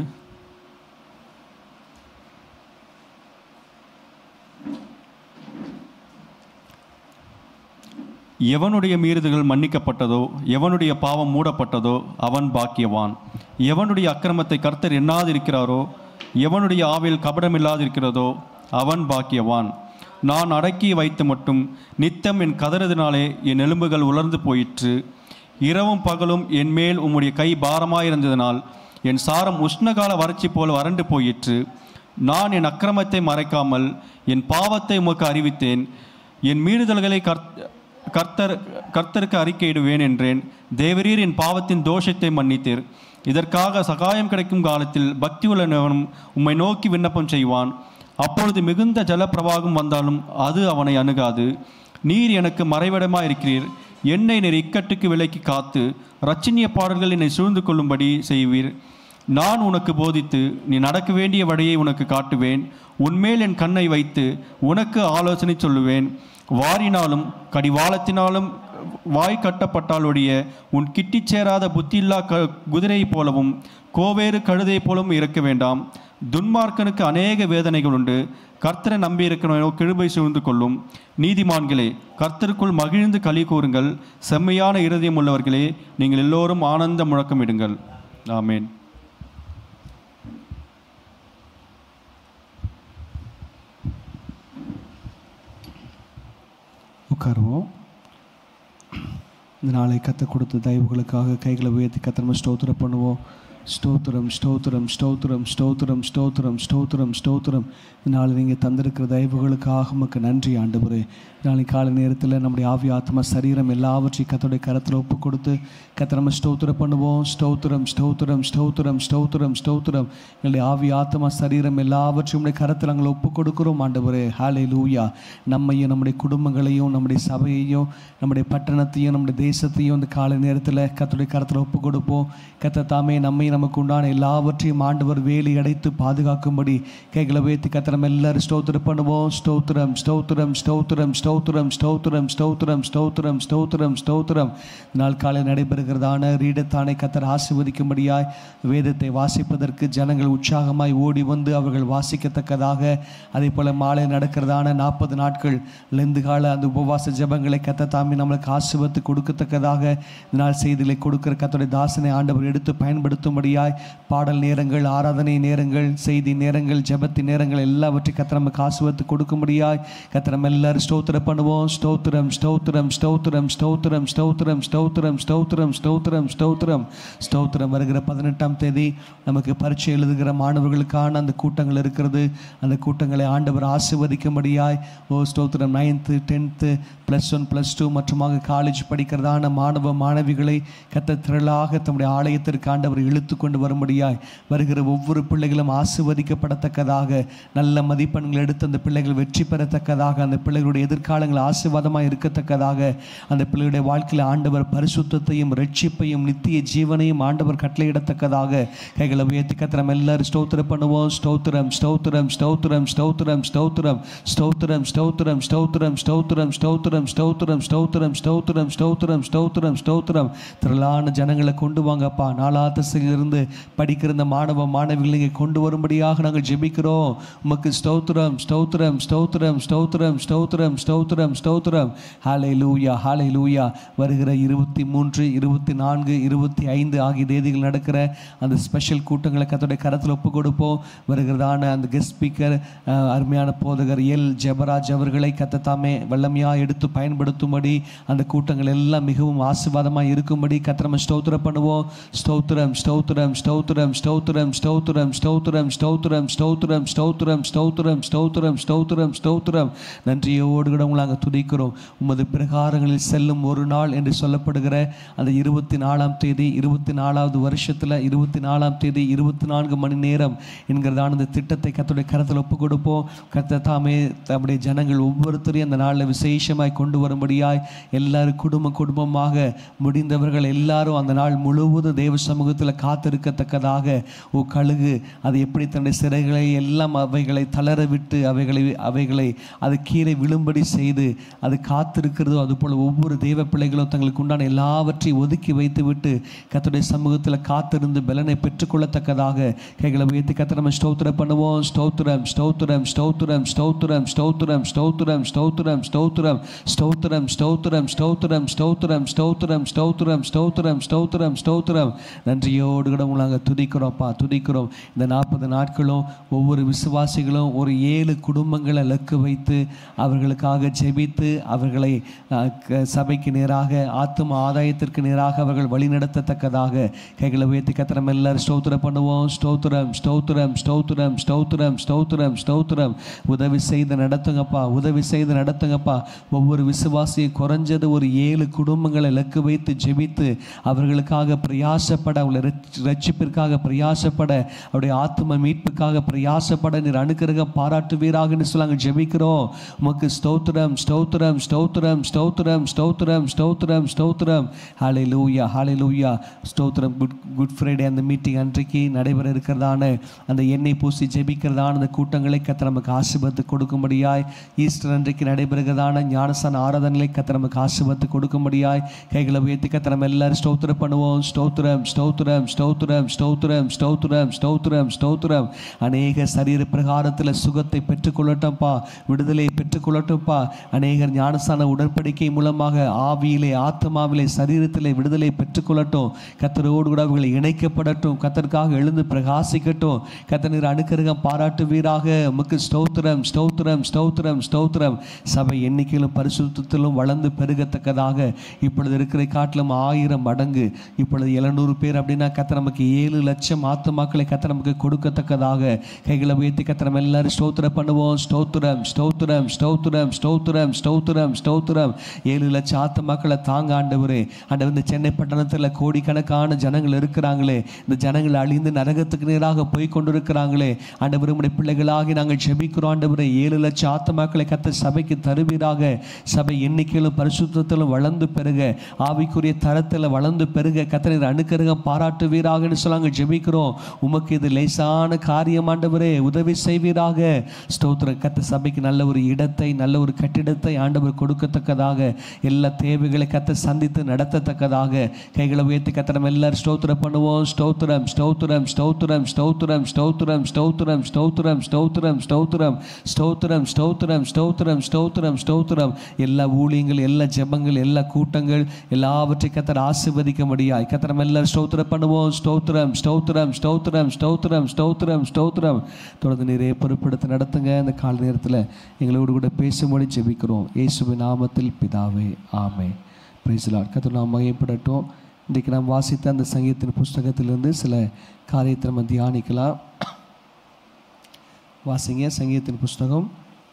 எவனுடைய மீறுதல்கள் மன்னிக்கப்பட்டதோ எவனுடைய பாவம் மூடப்பட்டதோ அவன் பாக்கியவான் எவனுடைய அக்கிரமத்தை கர்த்தர் எண்ணாதிருக்கிறாரோ எவனுடைய ஆவில் கபடமில்லாதிருக்கிறதோ அவன் பாக்கியவான் நான் அடக்கி வைத்து மட்டும் நித்தம் என் கதறதினாலே என் எலும்புகள் உலர்ந்து போயிற்று இரவும் பகலும் என் மேல் உம்முடைய கை பாரமாயிருந்ததினால் என் சாரம் உஷ்ணகால வறட்சி போல் வறண்டு போயிற்று நான் என் அக்கிரமத்தை மறைக்காமல் என் பாவத்தை உமக்கு அறிவித்தேன் என் மீறுதல்களை கர்த் கர்த்தர் கர்த்தருக்கு அறிக்கையிடுவேன் என்றேன் தேவரீர் என் பாவத்தின் தோஷத்தை மன்னித்தீர் இதற்காக சகாயம் கிடைக்கும் காலத்தில் பக்தி உள்ளவனும் உம்மை நோக்கி விண்ணப்பம் செய்வான் அப்பொழுது மிகுந்த ஜலப்பிரவாகம் வந்தாலும் அது அவனை அணுகாது நீர் எனக்கு மறைவிடமாக இருக்கிறீர் என்னை நீர் இக்கட்டுக்கு விலைக்கு காத்து ரச்சினிய பாடல்கள் என்னை சூழ்ந்து கொள்ளும்படி செய்வீர் நான் உனக்கு போதித்து நீ நடக்க வேண்டிய வழியை உனக்கு காட்டுவேன் உன்மேல் என் கண்ணை வைத்து உனக்கு ஆலோசனை சொல்லுவேன் வாரினாலும் கடிவாளத்தினாலும் வாய் கட்டப்பட்டாலொழிய உன் கிட்டிச் சேராத புத்தியில்லா க குதிரையைப் போலவும் கோவேறு கழுதையைப் போலவும் இருக்க வேண்டாம் துன்மார்க்கனுக்கு அநேக வேதனைகள் உண்டு கர்த்தரை நம்பியிருக்கிறவனோ கிருபை சூழ்ந்து கொள்ளும் நீதிமான்களே கர்த்தருக்குள் மகிழ்ந்து களி கூறுங்கள் செம்மையான இருதயம் உள்ளவர்களே நீங்கள் எல்லோரும் ஆனந்த முழக்கமிடுங்கள் ஆமேன் உட்காருவோம் இந்த நாளை கத்த கொடுத்த தயவுகளுக்காக கைகளை உயர்த்தி கத்திரமா ஸ்தோத்திரம் பண்ணுவோம் ஸ்தோத்திரம் ஸ்தோத்திரம் ஸ்தோத்திரம் ஸ்தோத்திரம் ஸ்தோத்திரம் ஸ்தோத்திரம் ஸ்தோத்திரம் இதனால் நீங்கள் தந்திருக்கிற தயவுகளுக்காக உமக்கு நன்றி ஆண்டவரே நாளை காலை நேரத்தில் நம்முடைய ஆவி ஆத்மா சரீரம் எல்லாவற்றையும் கத்தோடைய கரத்தில் ஒப்பு கொடுத்து கத்திரமா ஸ்தோத்திரம் பண்ணுவோம் ஸ்தோத்திரம் ஸ்தோத்திரம் ஸ்தோத்திரம் ஸ்தோத்திரம் ஸ்தோத்திரம் எங்களுடைய ஆவி ஆத்மா சரீரம் எல்லாவற்றையும் உடைய கரத்தில் நாங்கள் ஒப்பு கொடுக்கிறோம் ஆண்டவரே ஹாலே லூயா நம்மையும் நம்முடைய குடும்பங்களையும் நம்முடைய சபையையும் நம்முடைய பட்டணத்தையும் நம்முடைய தேசத்தையும் இந்த காலை நேரத்தில் கத்தோடைய கரத்தில் ஒப்பு கொடுப்போம் கத்த தாமே நம்மை நமக்கு உண்டான எல்லாவற்றையும் ஆண்டவர் வேலி அடைத்து பாதுகாக்கும்படி கைகளை உயர்த்தி கத்திரம் எல்லாரும் ஸ்தோத்திரம் பண்ணுவோம் ஸ்தோத்திரம் ஸ்தோத்திரம் ஸ்தோத்திரம் ஸ்தோத்திரம் ஸ்தோத்திரம் ஸ்தோத்திரம் ஸ்தோத்திரம் ஸ்தோத்திரம் ஸ்தோத்திரம் நாள் காலை நடைபெறுகிறதான ரீடத்தானை கத்தர் ஆசிர்வதிக்கும்படியாய் வேதத்தை வாசிப்பதற்கு ஜனங்கள் உற்சாகமாய் ஓடி வந்து அவர்கள் வாசிக்கத்தக்கதாக அதே போல மாலை நடக்கிறதான நாற்பது நாட்கள் லெந்து கால அந்த உபவாச ஜெபங்களை கத்த தாமி நம்மளுக்கு ஆசிர்வத்து கொடுக்கத்தக்கதாக இந்த நாள் செய்திகளை கொடுக்கிற கத்தோடைய தாசனை ஆண்டவர் எடுத்து பயன்படுத்தும்படி கொடுக்கும்படியாய் பாடல் நேரங்கள் ஆராதனை நேரங்கள் செய்தி நேரங்கள் ஜெபத்தி நேரங்கள் எல்லாவற்றையும் கத்திர நமக்கு ஆசுவத்து கொடுக்கும்படியாய் கத்திரம் எல்லாரும் ஸ்தோத்திரம் பண்ணுவோம் ஸ்தோத்திரம் ஸ்தோத்திரம் ஸ்தோத்திரம் ஸ்தோத்திரம் ஸ்தோத்திரம் ஸ்தோத்திரம் ஸ்தோத்திரம் ஸ்தோத்திரம் ஸ்தோத்திரம் ஸ்தோத்திரம் வருகிற பதினெட்டாம் தேதி நமக்கு பரீட்சை எழுதுகிற மாணவர்களுக்கான அந்த கூட்டங்கள் இருக்கிறது அந்த கூட்டங்களை ஆண்டவர் ஆசிர்வதிக்கும்படியாய் ஓ ஸ்தோத்திரம் ninth tenth plus one plus two மற்றுமாக காலேஜ் படிக்கிறதான மாணவ மாணவிகளை கத்த திரளாக தம்முடைய ஆலயத்திற்கு ஆண்டவர் இழுத்து கொண்டு வரும்படியாய் வருகிற ஒவ்வொரு பிள்ளைகளும் ஆசிர்வதிக்கப்படத்தக்கதாக நல்ல மதிப்பெண்கள் எடுத்து அந்த பிள்ளைகள் வெற்றி பெறத்தக்கதாக அந்த பிள்ளைகளுடைய எதிர்காலங்கள் ஆசீர்வாதமாக இருக்கத்தக்கதாக அந்த பிள்ளைகளுடைய வாழ்க்கையில் ஆண்டவர் பரிசுத்தத்தையும் ரட்சிப்பையும் நித்திய ஜீவனையும் ஆண்டவர் கட்டளையிடத்தக்கதாக கைகளை உயர்த்தி கத்திரம் எல்லாரும் ஸ்தோத்திரம் பண்ணுவோம் ஸ்தோத்திரம் ஸ்தோத்திரம் ஸ்தோத்திரம் ஸ்தோத்திரம் ஸ்தோத்திரம் ஸ்தோத்திரம் ஸ்தோத்திரம் ஸ்தோத்திரம் ஸ்தோத்திரம் ஸ்தோத்திரம் ஸ்தோத்திரம் ஸ்தோத்திரம் ஸ்தோத்திரம் ஸ்தோத்திரம் ஸ்தோத்திரம் ஸ்தோத்திரம் திரளான ஜனங்களை கொண்டு வாங்கப்பா நாலாத்தசிலிருந்து படிக்கிற இந்த மாணவ மாணவிகளை இங்கே கொண்டு வரும்படியாக நாங்கள் ஜெபிக்கிறோம் உமக்கு ஸ்தோத்திரம் ஸ்தோத்திரம் ஸ்தோத்திரம் ஸ்தோத்திரம் ஸ்தோத்திரம் ஸ்தோத்திரம் ஸ்தோத்திரம் ஹாலே லூயா ஹாலே லூயா வருகிற இருபத்தி மூன்று இருபத்தி நான்கு இருபத்தி ஐந்து ஆகிய தேதிகள் நடக்கிற அந்த ஸ்பெஷல் கூட்டங்களை கத்தோடைய கரத்தில் ஒப்பு கொடுப்போம் வருகிறதான அந்த கெஸ்ட் ஸ்பீக்கர் அருமையான போதகர் எல் ஜெபராஜ் அவர்களை கத்தத்தாமே வல்லமையாக எடுத்து பயன்படுத்தும்படி அந்த கூட்டங்கள் எல்லாம் மிகவும் ஆசீர்வாதமாக இருக்கும்படி கத்திரம ஸ்தோத்திரம் பண்ணுவோம் ஸ்தோத்திரம் ஸ்தோத்திரம் ஸ்தோத்திரம் ஸ்தோத்திரம் ஸ்தோத்திரம் ஸ்தோத்திரம் ஸ்தோத்திரம் ஸ்தோத்திரம் ஸ்தோத்திரம் ஸ்தோத்திரம் ஸ்தோத்திரம் ஸ்தோத்திரம் ஸ்தோத்திரம் நன்றியோடு கூட உங்களை நாங்கள் துதிக்கிறோம் உமது பிரகாரங்களில் செல்லும் ஒரு நாள் என்று சொல்லப்படுகிற அந்த இருபத்தி நாலாம் தேதி இருபத்தி நாலாவது வருஷத்தில் இருபத்தி நாலாம் தேதி இருபத்தி நான்கு மணி நேரம் என்கிறதான அந்த திட்டத்தை கத்துடைய கரத்தில் ஒப்பு கொடுப்போம் கத்த தாமே தம்முடைய ஜனங்கள் ஒவ்வொருத்தரையும் அந்த நாளில் விசேஷமாய் கொண்டு வரும்படியாய் எல்லாரும் குடும்ப குடும்பமாக முடிந்தவர்கள் எல்லாரும் அந்த நாள் முழுவதும் தேவ சமூகத்தில் காத்திருக்கத்தக்கதாக ஓ கழுகு அது எப்படி தன்னுடைய சிறைகளை எல்லாம் அவைகளை தளர விட்டு அவைகளை அவைகளை அது கீழே விழும்படி செய்து அது காத்திருக்கிறதோ அதுபோல் ஒவ்வொரு தெய்வ பிள்ளைகளும் தங்களுக்கு உண்டான எல்லாவற்றையும் ஒதுக்கி வைத்து விட்டு கர்த்தருடைய சமூகத்தில் காத்திருந்து பலனை பெற்றுக்கொள்ளத்தக்கதாக கைகளை உயர்த்தி கத்த நம்ம ஸ்தோத்திரம் பண்ணுவோம் ஸ்தோத்திரம் ஸ்தோத்திரம் ஸ்தோத்திரம் ஸ்தோத்திரம் ஸ்தோத்திரம் ஸ்தோத்திரம் ஸ்தோத்திரம் ஸ்தோத்திரம் ஸ்தோத்திரம் ஸ்தோத்திரம் ஸ்தோத்திரம் ஸ்தோத்திரம் ஸ்தோத்திரம் ஸ்தோத்திரம் ஸ்தோத்திரம் ஸ்தோத்திரம் ஸ்தோத்திரம் நன்றியோடு கூட உங்களை நாங்கள் துதிக்கிறோம்ப்பா துதிக்கிறோம் இந்த நாற்பது நாட்களும் ஒவ்வொரு விசுவாசிகளும் ஒரு ஏழு குடும்பங்களை இலக்கு வைத்து அவர்களுக்காக ஜெபித்து அவர்களை அஹ், க- சபைக்கு நேராக ஆத்தும ஆதாயத்திற்கு நேராக அவர்கள் வழிநடத்தத்தக்கதாக கைகளை உயர்த்தி கத்திரம் எல்லாரும் ஸ்தோத்திரம் பண்ணுவோம் ஸ்தோத்திரம் ஸ்தோத்திரம் ஸ்தோத்திரம் ஸ்தோத்திரம் ஸ்தோத்திரம் ஸ்தோத்திரம் உதவி செய்து நடத்துங்கப்பா உதவி செய்து நடத்துங்கப்பா ஒவ்வொரு விசுவாசியும் குறைஞ்சது ஒரு ஏழு குடும்பங்களை இலக்கு வைத்து ஜெபித்து அவர்களுக்காக பிரயாசப்பட அவளை ரட்சிப்பிற்காக பிரயாசப்பட அவருடைய ஆத்ம மீட்புக்காக பிரயாசப்பட நீர் அனுக்கிரகம் பாராட்டுவீராகன்னு சொல்லாங்க ஜெபிக்கிறோம் உமக்கு ஸ்தோத்திரம் ஸ்தோத்திரம் ஸ்தோத்திரம் ஸ்தோத்திரம் ஸ்தோத்திரம் ஸ்தோத்திரம் ஸ்தோத்திரம் ஹாலே லூயா ஹாலே லூயா ஸ்தோத்திரம் குட் குட் ஃப்ரைடே அந்த மீட்டிங் அன்றைக்கு நடைபெற இருக்கிறதான அந்த எண்ணெய் பூசி ஜெபிக்கிறதான அந்த கூட்டங்களை கத்த நமக்கு ஆசிர்வத்து கொடுக்கும்படியாய் ஈஸ்டர் அன்றைக்கு நடைபெறுகிறதான ஞானசான ஆராதனைகளை கத்த நமக்கு ஆசிர்வத்து கொடுக்கும்படியாய் கைகளை உயர்த்தி கத்த நம்ம எல்லாரும் ஸ்தோத்திரம் பண்ணுவோம் ஸ்தோத்திரம் ஸ்தோத்திரம் ஸ்தோத்திரம் ஸ்தோத்திரம் ஸ்தோத்திரம் ஸ்தோத்திரம் ஸ்தோத்திரம் அநேக சரீர பிரகாரத்தில் சுகத்தை பெற்றுக்கொள்ளட்டும்ப்பா விடுதலை பெற்றுக்கொள்ளட்டும்ப்பா அநேகர் ஞானசான உடன்படிக்கை மூலமாக ஆவியிலே ஆத்மாவிலே சரீரத்திலே விடுதலை பெற்றுக்கொள்ளட்டும் கத்தரோடு கூட அவர்களை இணைக்கப்படட்டும் கத்தருக்காக எழுந்து பிரகாசிக்கட்டும் கத்தனீர் அனுக்கிரகம் பாராட்டுவீராக உமக்கு ஸ்தோத்திரம் ஸ்தோத்திரம் ஸ்தோத்திரம் ஸ்தோத்திரம் சபை எண்ணிக்கையிலும் பரிசுத்தத்திலும் வளர்ந்து பெருகத்தக்கதாக இப்பொழுது இருக்கிற காட்டிலும் ஆயிரம் மடங்கு இப்பொழுது எழுநூறு பேர் அப்படின்னா கத்த நமக்கு ஏழு லட்சம் ஆத்துமாக்களை கத்த நமக்கு கொடுக்கத்தக்கதாக கைகளை உயர்த்தி கத்த நம்ம எல்லாரும் ஸ்தோத்திரம் பண்ணுவோம் ஸ்தோத்திரம் ஸ்தோத்திரம் ஸ்தோத்திரம் ஸ்தோத்திரம் ஸ்தோத்திரம் ஸ்தோத்திரம் ஏழு லட்சம் ஆத்துமாக்களை தாங்க ஆண்டவரே ஆண்டவர் இந்த சென்னை பட்டணத்தில் கோடிக்கணக்கான ஜனங்கள் இருக்கிறாங்களே இந்த ஜனங்கள் அழிந்து நரகத்துக்கு நேராக போய் கொண்டிருக்கிறாங்களே ஆண்டவர் உம்முடைய பிள்ளைகளாகி நாங்கள் ஜெபிக்கிறோம் ஆண்டவரே ஏழு லட்சம் ஆத்துமாக்களை கத்த சபைக்கு தருவீராக சபை எண்ணிக்கையிலும் பரிசுத்தத்திலும் வளர்ந்து பெருக ஆவிக்குரிய தரத்தில் வளர்ந்து பெருக கத்தனை அணுக்கருகம் பாராட்டுவீராகன்னு சொல்லாங்க ஜெபிக்கிறோம் உமக்கு இது லேசான காரியம் ஆண்டவரே உதவி செய்வீராக ஸ்தோத்திரம் கத்த சபைக்கு நல்ல ஒரு இடத்தை நல்ல ஒரு கட்டிடத்தை ஆண்டவர் கொடுக்கத்தக்கதாக எல்லா தேவைகளை கத்த சந்தித்து நடத்தத்தக்கதாக கைகளை உயர்த்தி கத்த நம்ம எல்லாரும் ஸ்தோத்திரம் பண்ணுவோம் ஸ்தோத்திரம் ஸ்தோத்திரம் ஸ்தோத்திரம் ஸ்தோத்திரம் ஸ்தோத்திரம் ஸ்தோத்திரம் ஸ்தோத்திரம் ஸ்தோத்திரம் ஸ்தோத்திரம் ஸ்தோத்திரம் ஸ்தோத்திரம் ஸ்தோத்திரம் ஸ்தோத்திரம் ஸ்தோத்திரம் எல்லா ஊழியங்கள் எல்லா ஜெபங்கள் எல்லா கூட்டங்கள் எல்லாவற்றையும் கத்தர் ஆசிர்வதிக்க முடியாய் கத்தர் நம்ம எல்லாரும் ஸ்தோத்திரம் பண்ணுவோம் ஸ்தோத்திரம் ஸ்தோத்திரம் ஸ்தோத்திரம் ஸ்தோத்திரம் ஸ்தோத்திரம் ஸ்தோத்திரம் தொடர்ந்து நிறைய பொறுப்படுத்தி நடத்துங்க இந்த கால நேரத்தில் எங்களோடு கூட பேசும்படி ஜெபிக்கிறோம் இயேசுவின் நாமத்தில் பிதாவே ஆமே பிரைஸ்லாட் கத்து நாம் மகைப்படட்டும் இன்றைக்கு நாம் வாசித்த அந்த சங்கீதத்தின் புஸ்தகத்திலிருந்து சில காரியத்தை நம்ம தியானிக்கலாம் வாசிங்க சங்கீதத்தின் புஸ்தகம்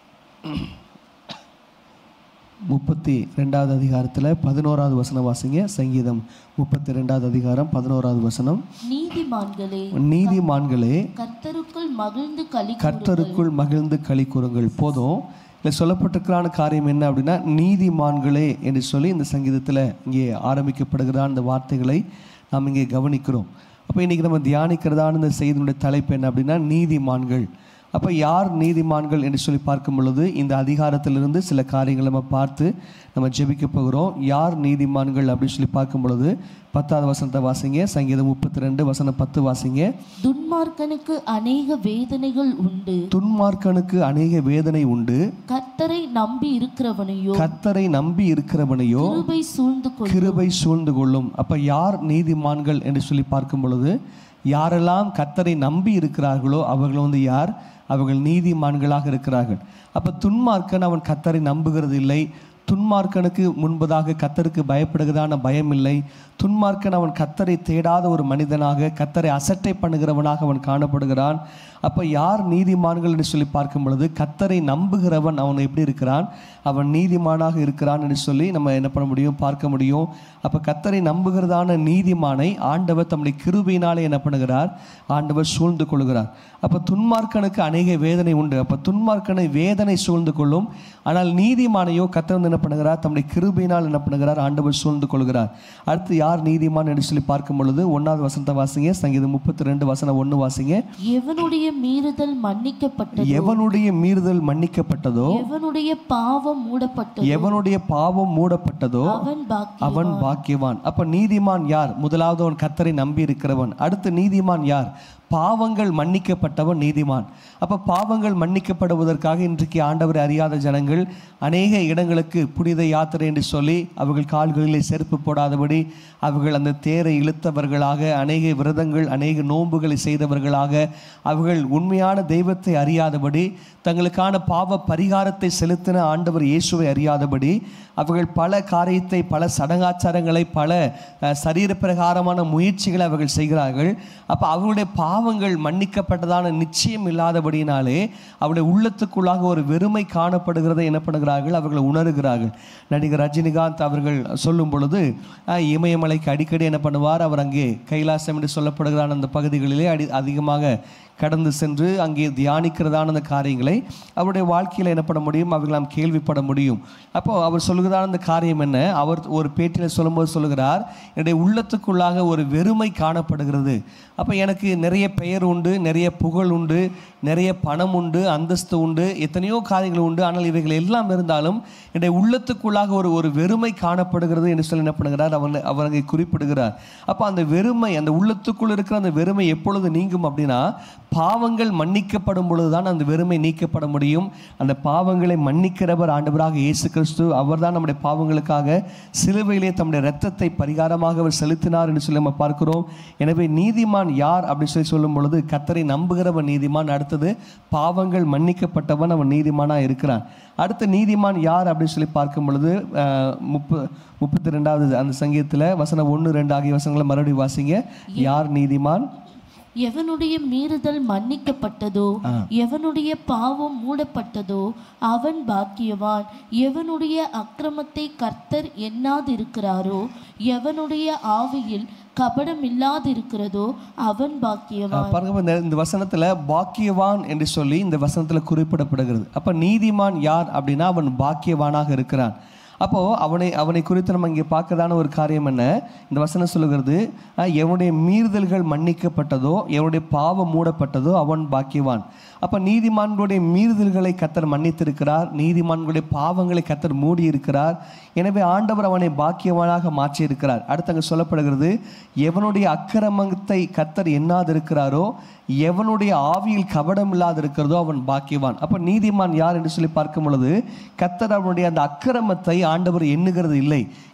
முப்பத்தி ரெண்டாவது அதிகாரத்தில் பதினோராவது வசனம் வாசிங்க சங்கீதம் முப்பத்தி ரெண்டாவது அதிகாரம் பதினோராவது வசனம் நீதிமான்களே நீதிமான்களே கர்த்தருக்குள் மகிழ்ந்து களி கர்த்தருக்குள் மகிழ்ந்து களி கூறுங்கள் போதும் இதில் சொல்லப்பட்டிருக்கிறான காரியம் என்ன அப்படின்னா நீதிமான்களே என்று சொல்லி இந்த சங்கீதத்தில் இங்கே ஆரம்பிக்கப்படுகிறதான இந்த வார்த்தைகளை நாம் இங்கே கவனிக்கிறோம் அப்போ இன்றைக்கி நம்ம தியானிக்கிறதான இந்த செய்தியினுடைய தலைப்பு என்ன அப்படின்னா நீதிமான்கள் அப்போ யார் நீதிமான்கள் என்று சொல்லி பார்க்கும் பொழுது இந்த அதிகாரத்திலிருந்து சில காரியங்களை நம்ம பார்த்து நம்ம ஜெபிக்க போகிறோம் யார் நீதிமான்கள் அப்படின்னு சொல்லி பார்க்கும் பொழுது பத்தாவது வசனத்தை வாசிங்க சங்கீதம் முப்பத்தி ரெண்டு வசனம் பத்து வாசிங்க துன்மார்க்கனுக்கு அநேக வேதனைகள் உண்டு துன்மார்க்கனுக்கு அநேக வேதனை உண்டு கர்த்தரை நம்பி இருக்கிறவனையோ கர்த்தரை நம்பி இருக்கிறவனையோ கிருபை சூழ்ந்து கொள் கிருபை சூழ்ந்து கொள்ளும் அப்ப யார் நீதிமான்கள் என்று சொல்லி பார்க்கும் பொழுது யாரெல்லாம் கர்த்தரை நம்பி இருக்கிறார்களோ அவர்கள் வந்து யார் அவர்கள் நீதிமான்களாக இருக்கிறார்கள் அப்ப துன்மார்க்கன் அவன் கர்த்தரை நம்புகிறது இல்லை துன்மார்க்கனுக்கு முன்பதாக கத்தருக்கு பயப்படுகிறதான பயம் இல்லை துன்மார்க்கன் அவன் கத்தரை தேடாத ஒரு மனிதனாக கத்தரை அசட்டை பண்ணுகிறவனாக அவன் காணப்படுகிறான் அப்போ யார் நீதிமான்கள் என்று சொல்லி பார்க்கும் பொழுது கத்தரை நம்புகிறவன் அவன் எப்படி இருக்கிறான் அவன் நீதிமானாக இருக்கிறான் என்று சொல்லி நம்ம என்ன பண்ண முடியும் பார்க்க முடியும் அப்போ கத்தரை நம்புகிறதான நீதிமானை ஆண்டவர் தம்முடைய கிருபையினாலே என்ன பண்ணுகிறார் ஆண்டவர் சூழ்ந்து கொள்கிறார் அப்போ துன்மார்க்கனுக்கு அநேக வேதனை உண்டு அப்போ துன்மார்க்கனை வேதனை சூழ்ந்து கொள்ளும் ஆனால் நீதிமானையோ கத்தர் வந்து என்ன பண்ணுகிறார் தம்முடைய கிருபையினால் என்ன பண்ணுகிறார் ஆண்டவர் சூழ்ந்து கொள்கிறார் அடுத்து யார் நீதிமான் என்று சொல்லி பார்க்கும் பொழுது ஒன்றாவது வசனத்தை வாசிங்க சங்கீதம் முப்பத்தி ரெண்டு வசனம் ஒன்று வாசிங்க எவனுடைய மீறுதல் மன்னிக்கப்பட்டது எவனுடைய மீறுதல் மன்னிக்கப்பட்டதோ எவனுடைய பாவம் மூடப்பட்டது எவனுடைய பாவம் மூடப்பட்டதோ அவன் பாக்கி அவன் பாக்கியவான் அப்ப நீதிமான் யார் முதலாவது அவன் கத்தரை நம்பி இருக்கிறவன் அடுத்து நீதிமான் யார் பாவங்கள் மன்னிக்கப்பட்டவன் நீதிமான் அப்ப பாவங்கள் மன்னிக்கப்படுவதற்காக இன்றைக்கு ஆண்டவரை அறியாத ஜனங்கள் அநேக இடங்களுக்கு புனித யாத்திரை என்று சொல்லி அவர்கள் கால்களிலே செருப்பு போடாதபடி அவர்கள் அந்த தேரை இழுத்தவர்களாக அநேக விரதங்கள் அநேக நோன்புகளை செய்தவர்களாக அவர்கள் உண்மையான தெய்வத்தை அறியாதபடி தங்களுக்கான பாவ பரிகாரத்தை செலுத்தின ஆண்டவர் இயேசுவை அறியாதபடி அவர்கள் பல காரியத்தை பல சடங்காச்சாரங்களை பல அஹ், சரீர பிரகாரமான முயற்சிகளை அவர்கள் செய்கிறார்கள் அப்போ அவர்களுடைய பாவங்கள் மன்னிக்கப்பட்டதான நிச்சயம் இல்லாதபடியினாலே அவருடைய உள்ளத்துக்குள்ளாக ஒரு வெறுமை காணப்படுகிறதை என்ன பண்ணுகிறார்கள் அவர்கள் உணர்கிறார்கள் நடிகர் ரஜினிகாந்த் அவர்கள் சொல்லும் பொழுது அஹ், இமயமலைக்கு அடிக்கடி என்ன பண்ணுவார் அவர் அங்கே கைலாசம் என்று சொல்லப்படுகிறான அந்த பகுதிகளிலே அடி அதிகமாக கடந்து சென்று அங்கே தியானிக்கிறதான அந்த காரியங்களை அவருடைய வாழ்க்கையில் என்ன பண்ண முடியும் அவர்கள் நாம் கேள்விப்பட முடியும் அப்போ அவர் சொல்லுகிறதான அந்த காரியம் என்ன அவர் ஒரு பேட்டியில் சொல்லும்போது சொல்லுகிறார் என்னுடைய உள்ளத்துக்குள்ளாக ஒரு வெறுமை காணப்படுகிறது அப்போ எனக்கு நிறைய பெயர் உண்டு நிறைய புகழ் உண்டு நிறைய பணம் உண்டு அந்தஸ்து உண்டு எத்தனையோ காரியங்கள் உண்டு ஆனால் இவைகள் எல்லாம் இருந்தாலும் என்னுடைய உள்ளத்துக்குள்ளாக ஒரு ஒரு வெறுமை காணப்படுகிறது என்று சொல்லி என்ன பண்ணுகிறார் அவர் அவர் அங்கே குறிப்பிடுகிறார் அப்போ அந்த வெறுமை அந்த உள்ளத்துக்குள் இருக்கிற அந்த வெறுமை எப்பொழுது நீங்கும் அப்படின்னா பாவங்கள் மன்னிக்கப்படும் பொழுதுதான் அந்த வெறுமை நீக்கப்பட முடியும் அந்த பாவங்களை மன்னிக்கிறவர் ஆண்டவராக இயேசு கிறிஸ்து அவர்தான் நம்முடைய பாவங்களுக்காக சிலுவையிலே தம்முடைய இரத்தத்தை பரிகாரமாக அவர் செலுத்தினார் என்று சொல்லி நம்ம பார்க்கிறோம் எனவே நீதிமான் யார் அப்படின்னு சொல்லி சொல்லும் பொழுது கத்தரை நம்புகிறவன் நீதிமான் அடுத்தது பாவங்கள் மன்னிக்கப்பட்டவன் அவன் நீதிமானா இருக்கிறான் அடுத்த நீதிமான் யார் அப்படின்னு சொல்லி பார்க்கும் பொழுது அஹ், முப்ப முப்பத்தி ரெண்டாவது அந்த சங்கீதத்தில் வசனம் ஒன்று ரெண்டு ஆகிய வசனங்களை மறுபடியும் வாசிங்க யார் நீதிமான் எவனுடைய மீறுதல் மன்னிக்கப்பட்டதோ எவனுடைய பாவம் மூடப்பட்டதோ அவன் பாக்கியவான் எவனுடைய அக்கிரமத்தை கர்த்தர் எண்ணாதிருக்கிறாரோ எவனுடைய ஆவியில் கபடம் இல்லாதிருக்கிறதோ அவன் பாக்கியவான் அஹ் பாருங்க இந்த இந்த வசனத்துல பாக்கியவான் என்று சொல்லி இந்த வசனத்துல குறிப்பிடப்படுகிறது அப்ப நீதிமான் யார் அப்படின்னா அவன் பாக்கியவானாக இருக்கிறான் அப்போ அவனை அவனை குறித்து நம்ம இங்கே பார்க்கறதான ஒரு காரியம் என்ன இந்த வசனம் சொல்லுகிறது அஹ் எவனுடைய மீறுதல்கள் மன்னிக்கப்பட்டதோ எவனுடைய பாவம் மூடப்பட்டதோ அவன் பாக்கியவான் அப்ப நீதிமான்களுடைய மீறுதல்களை கத்தர் மன்னித்திருக்கிறார் நீதிமான்களுடைய பாவங்களை கத்தர் மூடி இருக்கிறார் எனவே ஆண்டவர் அவனை பாக்கியவானாக மாற்றி இருக்கிறார் அடுத்து அங்கே சொல்லப்படுகிறது எவனுடைய அக்கிரமத்தை கத்தர் எண்ணாதிருக்கிறாரோ எவனுடைய ஆவியில் கபடம் இல்லாதிருக்கிறதோ அவன் பாக்கியவான் அப்ப நீதிமான் யார் என்று சொல்லி பார்க்கும் பொழுது கத்தர் அவனுடைய அந்த அக்கிரமத்தை ஆண்டவர் எண்ணுகிறது இல்லை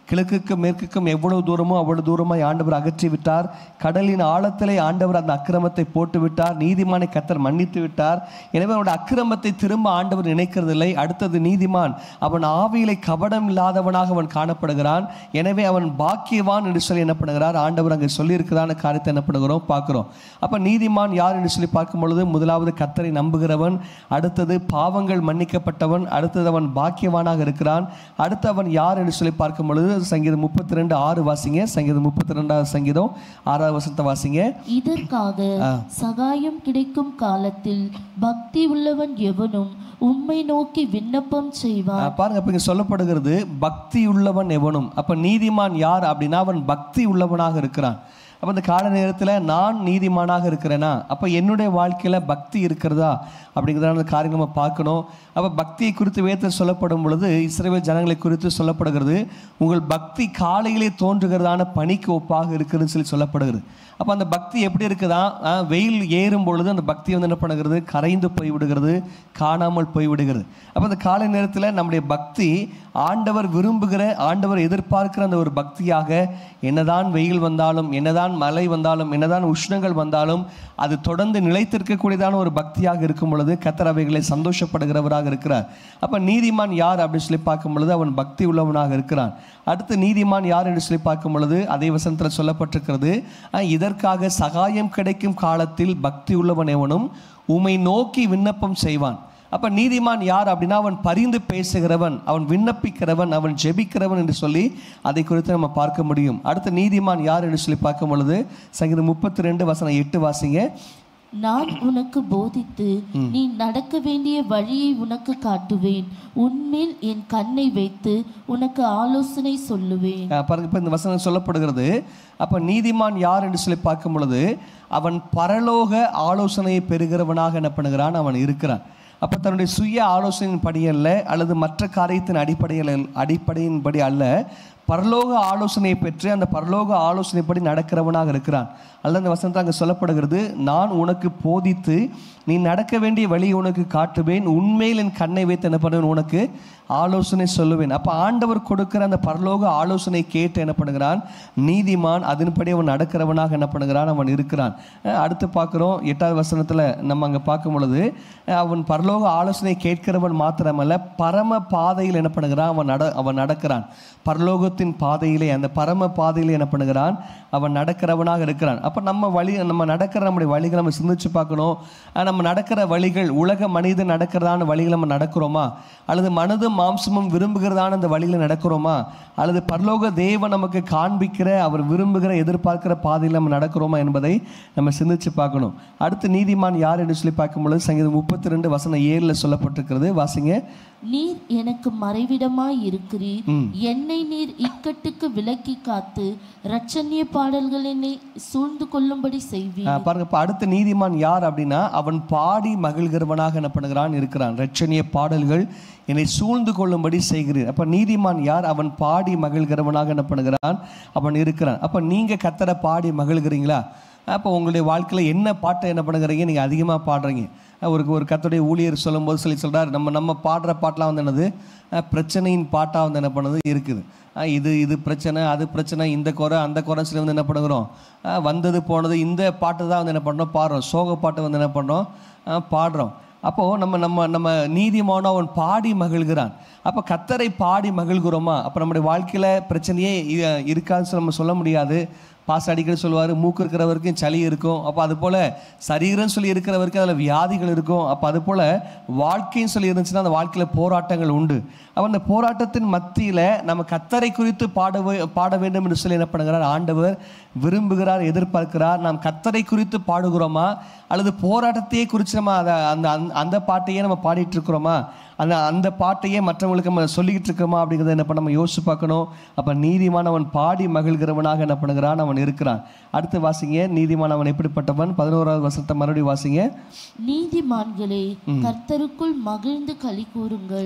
கிழக்குக்கும் மேற்குக்கும் எவ்வளவு தூரமோ அவ்வளவு தூரமாய் ஆண்டவர் அகற்றி விட்டார் கடலின் ஆழத்திலே ஆண்டவர் அந்த அக்கிரமத்தை போட்டு விட்டார் நீதிமானை கத்தர் மன்னித்து விட்டார் எனவே அவனுடைய அக்கிரமத்தை திரும்ப ஆண்டவர் நினைக்கிறதில்லை அடுத்தது நீதிமான் அவன் ஆவியிலே கபடம் இல்லாதவனாக அவன் காணப்படுகிறான் எனவே அவன் பாக்கியவான் என்று சொல்லி என்ன பண்ணுகிறார் ஆண்டவர் அங்கே சொல்லியிருக்கிறான காரியத்தை என்ன பண்ணுகிறோம் பார்க்கிறோம் அப்ப நீதிமான் யார் என்று சொல்லி பார்க்கும் பொழுது முதலாவது கத்தரை நம்புகிறவன் அடுத்தது பாவங்கள் மன்னிக்கப்பட்டவன் அடுத்தது அவன் பாக்கியவானாக இருக்கிறான் அடுத்து அவன் யார் என்று சொல்லி பார்க்கும் பொழுது சங்கீதம் முப்பத்தி ரெண்டு ஆறு வாசிங்க சங்கீதம் முப்பத்தி ரெண்டாவது சங்கீதம் ஆறாவது வசனத்தை வாசிங்க இதற்காக சகாயம் கிடைக்கும் காலத்தில் பக்தி உள்ளவன் எவனும் உம்மை நோக்கி விண்ணப்பம் செய்வான் ஆ, பாருங்க அப்ப இங்க சொல்லப்படுகிறது பக்தி உள்ளவன் எவனும் அப்ப நீதிமான் யார் அப்படின்னா அவன் பக்தி உள்ளவனாக இருக்கிறான் அப்ப இந்த கால நேரத்துல நான் நீதிமானாக இருக்கிறேனா அப்ப என்னுடைய வாழ்க்கையில பக்தி இருக்கிறதா அப்படிங்கிறதான காரியம் நம்ம பார்க்கணும் அப்ப பக்தியை குறித்து வேதத்தில் சொல்லப்படும் பொழுது இஸ்ரவேல் ஜனங்களை குறித்து சொல்லப்படுகிறது உங்கள் பக்தி காலையிலே தோன்றுகிறதான பனிக்கு ஒப்பாக இருக்குதுன்னு சொல்லி சொல்லப்படுகிறது அப்போ அந்த பக்தி எப்படி இருக்குதா ஆ, வெயில் ஏறும் பொழுது அந்த பக்தி வந்து என்ன பண்ணுகிறது கரைந்து போய் விடுகிறது காணாமல் போய் விடுகிறது அப்போ அந்த காலை நேரத்தில் நம்முடைய பக்தி ஆண்டவர் விரும்புகிற ஆண்டவர் எதிர்பார்க்கிற அந்த ஒரு பக்தியாக என்னதான் வெயில் வந்தாலும் என்னதான் மழை வந்தாலும் என்னதான் உஷ்ணங்கள் வந்தாலும் அது தொடர்ந்து நிலைத்திருக்கக்கூடியதான ஒரு பக்தியாக இருக்கும் பொழுது கத்தர் அவைகளை சந்தோஷப்படுகிறவராக இருக்கிறார் அப்போ நீதிமான் யார் அப்படின்னு சொல்லி பார்க்கும் பொழுது அவன் பக்தி உள்ளவனாக இருக்கிறான் அடுத்து நீதிமான் யார் என்று சொல்லி பார்க்கும் பொழுது அதே வசனத்தில் சொல்லப்பட்டிருக்கிறது அஹ், இதற்காக சகாயம் கிடைக்கும் காலத்தில் பக்தி உள்ளவன் எவனும் உமை நோக்கி விண்ணப்பம் செய்வான் அப்ப நீதிமான் யார் அப்படின்னா அவன் பரிந்து பேசுகிறவன் அவன் விண்ணப்பிக்கிறவன் அவன் ஜெபிக்கிறவன் என்று சொல்லி அதை குறித்து நம்ம பார்க்க முடியும் அடுத்து நீதிமான் யார் என்று சொல்லி பார்க்கும் பொழுது சங்கீதம் முப்பத்தி ரெண்டு வசனம் எட்டு வாசிங்க நான் உனக்கு போதித்து நீ நடக்க வேண்டிய வழியை உனக்கு காட்டுவேன் உன்மேல் என் கண்ணை வைத்து உனக்கு ஆலோசனை சொல்லுவேன் அஹ் பாருங்க இப்போ இந்த வசனம் சொல்லப்படுகிறது அப்போ நீதிமான் யார் என்று சொல்லி பார்க்கும் பொழுது அவன் பரலோக ஆலோசனையை பெறுகிறவனாக என்ன பண்ணுகிறான் அவன் இருக்கிறான் அப்போ தன்னுடைய சுய ஆலோசனையின் படி அல்ல அல்லது மற்ற காரியத்தின் அடிப்படையில் அடிப்படையின்படி அல்ல பரலோக ஆலோசனையை பெற்று அந்த பரலோக ஆலோசனைப்படி நடக்கிறவனாக இருக்கிறான் அல்லது அந்த வசனத்தில் அங்கே சொல்லப்படுகிறது நான் உனக்கு போதித்து நீ நடக்க வேண்டிய வழியை உனக்கு காட்டுவேன் உண்மையில் என் கண்ணை வைத்து என்ன பண்ணுவேன் உனக்கு ஆலோசனை சொல்லுவேன் அப்போ ஆண்டவர் கொடுக்கிற அந்த பரலோக ஆலோசனை கேட்டு என்ன பண்ணுகிறான் நீதிமான் அதன்படி அவன் நடக்கிறவனாக என்ன பண்ணுகிறான் அவன் இருக்கிறான் அஹ் அடுத்து பார்க்குறோம் எட்டாவது வசனத்தில் நம்ம அங்கே பார்க்கும் பொழுது அஹ் அவன் பரலோக ஆலோசனை கேட்கிறவன் மாத்திரமல்ல பரம பாதையில் என்ன பண்ணுகிறான் அவன் நட அவன் நடக்கிறான் பரலோகத்தின் பாதையிலே அந்த பரம பாதையிலே என்ன பண்ணுகிறான் அவன் நடக்கிறவனாக இருக்கிறான் அப்போ நம்ம வழி நம்ம நடக்கிற நம்முடைய வழிகளை நம்ம சிந்திச்சு பார்க்கணும் அஹ் நம்ம நடக்கிற வழிகள் உலக மனிதன் நடக்கிறதான வழிகள் நம்ம நடக்கிறோமா அல்லது மனதும் மாம்சமும் விரும்புகிறதான அந்த வழியில் நடக்கிறோமா அல்லது பரலோக தேவன் நமக்கு காண்பிக்கிற அவர் விரும்புகிற எதிர்பார்க்கிற பாதையில் நம்ம நடக்கிறோமா என்பதை நம்ம சிந்திச்சு பார்க்கணும் அடுத்து நீதிமான் யார் என்று சொல்லி பார்க்கும்பொழுது சங்கீதம் முப்பத்தி ரெண்டு வசனம் ஏழில் சொல்லப்பட்டிருக்கிறது வாசிங்க நீர் எனக்கு மறைவிடமாய் இருக்கிறீர் என்னை நீர் இக்கட்டுக்கு விலக்கி காத்து இரட்சணிய பாடல்கள் என்னை சூழ்ந்து கொள்ளும்படி செய்வீர் ஆ, பாருங்க இப்போ அடுத்த நீதிமான் யார் அப்படின்னா அவன் பாடி மகிழ்கிறவனாக என்ன பண்ணுகிறான் இருக்கிறான் ரட்சணிய பாடல்கள் என்னை சூழ்ந்து கொள்ளும்படி செய்கிறீர் அப்போ நீதிமான் யார் அவன் பாடி மகிழ்கிறவனாக என்ன பண்ணுகிறான் அவன் இருக்கிறான் அப்போ நீங்கள் கத்தரை பாடி மகிழ்கிறீங்களா அப்போ உங்களுடைய வாழ்க்கையில் என்ன பாட்டை என்ன பண்ணுகிறீங்க நீங்கள் அதிகமாக பாடுறீங்க ஒரு ஒரு கத்துடைய ஊழியர் சொல்லும்போது சொல்லி சொல்றாரு நம்ம நம்ம பாடுற பாட்டெலாம் வந்து என்னது அஹ், பிரச்சனையின் பாட்டாக வந்து என்ன பண்ணுது இருக்குது அஹ், இது இது பிரச்சனை அது பிரச்சனை இந்த குறை அந்த குறை சொல்லி வந்து என்ன பண்ணுகிறோம் அஹ், வந்தது போனது இந்த பாட்டு தான் வந்து என்ன பண்ணுறோம் பாடுறோம் சோக பாட்டு வந்து என்ன பண்ணுறோம் அஹ், பாடுறோம் அப்போது நம்ம நம்ம நம்ம நீதிமானோ அவன் பாடி மகிழ்கிறான் அப்போ கத்தரை பாடி மகிழ்கிறோமா அப்போ நம்முடைய வாழ்க்கையில் பிரச்சனையே இ- இருக்காதுன்னு சொல்லி நம்ம சொல்ல முடியாது பாஸ் அடிக்கடி சொல்லுவார் மூக்கு இருக்கிறவருக்கும் சளி இருக்கும் அப்போ அது போல் சரீரம் சொல்லி இருக்கிறவருக்கு அதில் வியாதிகள் இருக்கும் அப்போ அது போல் வாழ்க்கைன்னு சொல்லி இருந்துச்சுன்னா அந்த வாழ்க்கையில் போராட்டங்கள் உண்டு அப்போ அந்த போராட்டத்தின் மத்தியில் நம்ம கத்தரை குறித்து பாட வே- பாட வேண்டும் என்று சொல்லி என்ன பண்ணுகிறார் ஆண்டவர் விரும்புகிறார் எதிர்பார்க்கிறார் நாம் கத்தரை குறித்து பாடுகிறோமா அல்லது போராட்டத்தையே குறித்து நம்ம அதை அந்த அந்த- அந்த பாட்டையே நம்ம பாடிட்டு இருக்கிறோமா அந்த அந்த பாட்டையே மற்றவங்களுக்கு நம்ம சொல்லிக்கிட்டு இருக்கிறோமா அப்படிங்கிறத என்ன பண்ண நம்ம யோசிச்சு பார்க்கணும் அப்போ நீதிமானவன் பாடி மகிழ்கிறவனாக என்ன பண்ணுகிறான் அவன் இருக்கிறான் அடுத்து வாசிங்க நீதிமானவன் எப்படிப்பட்டவன் பதினோராவது வசனத்தை மறுபடியும் வாசிங்க நீதிமான்களே கர்த்தருக்குள் மகிழ்ந்து களி கூறுங்கள்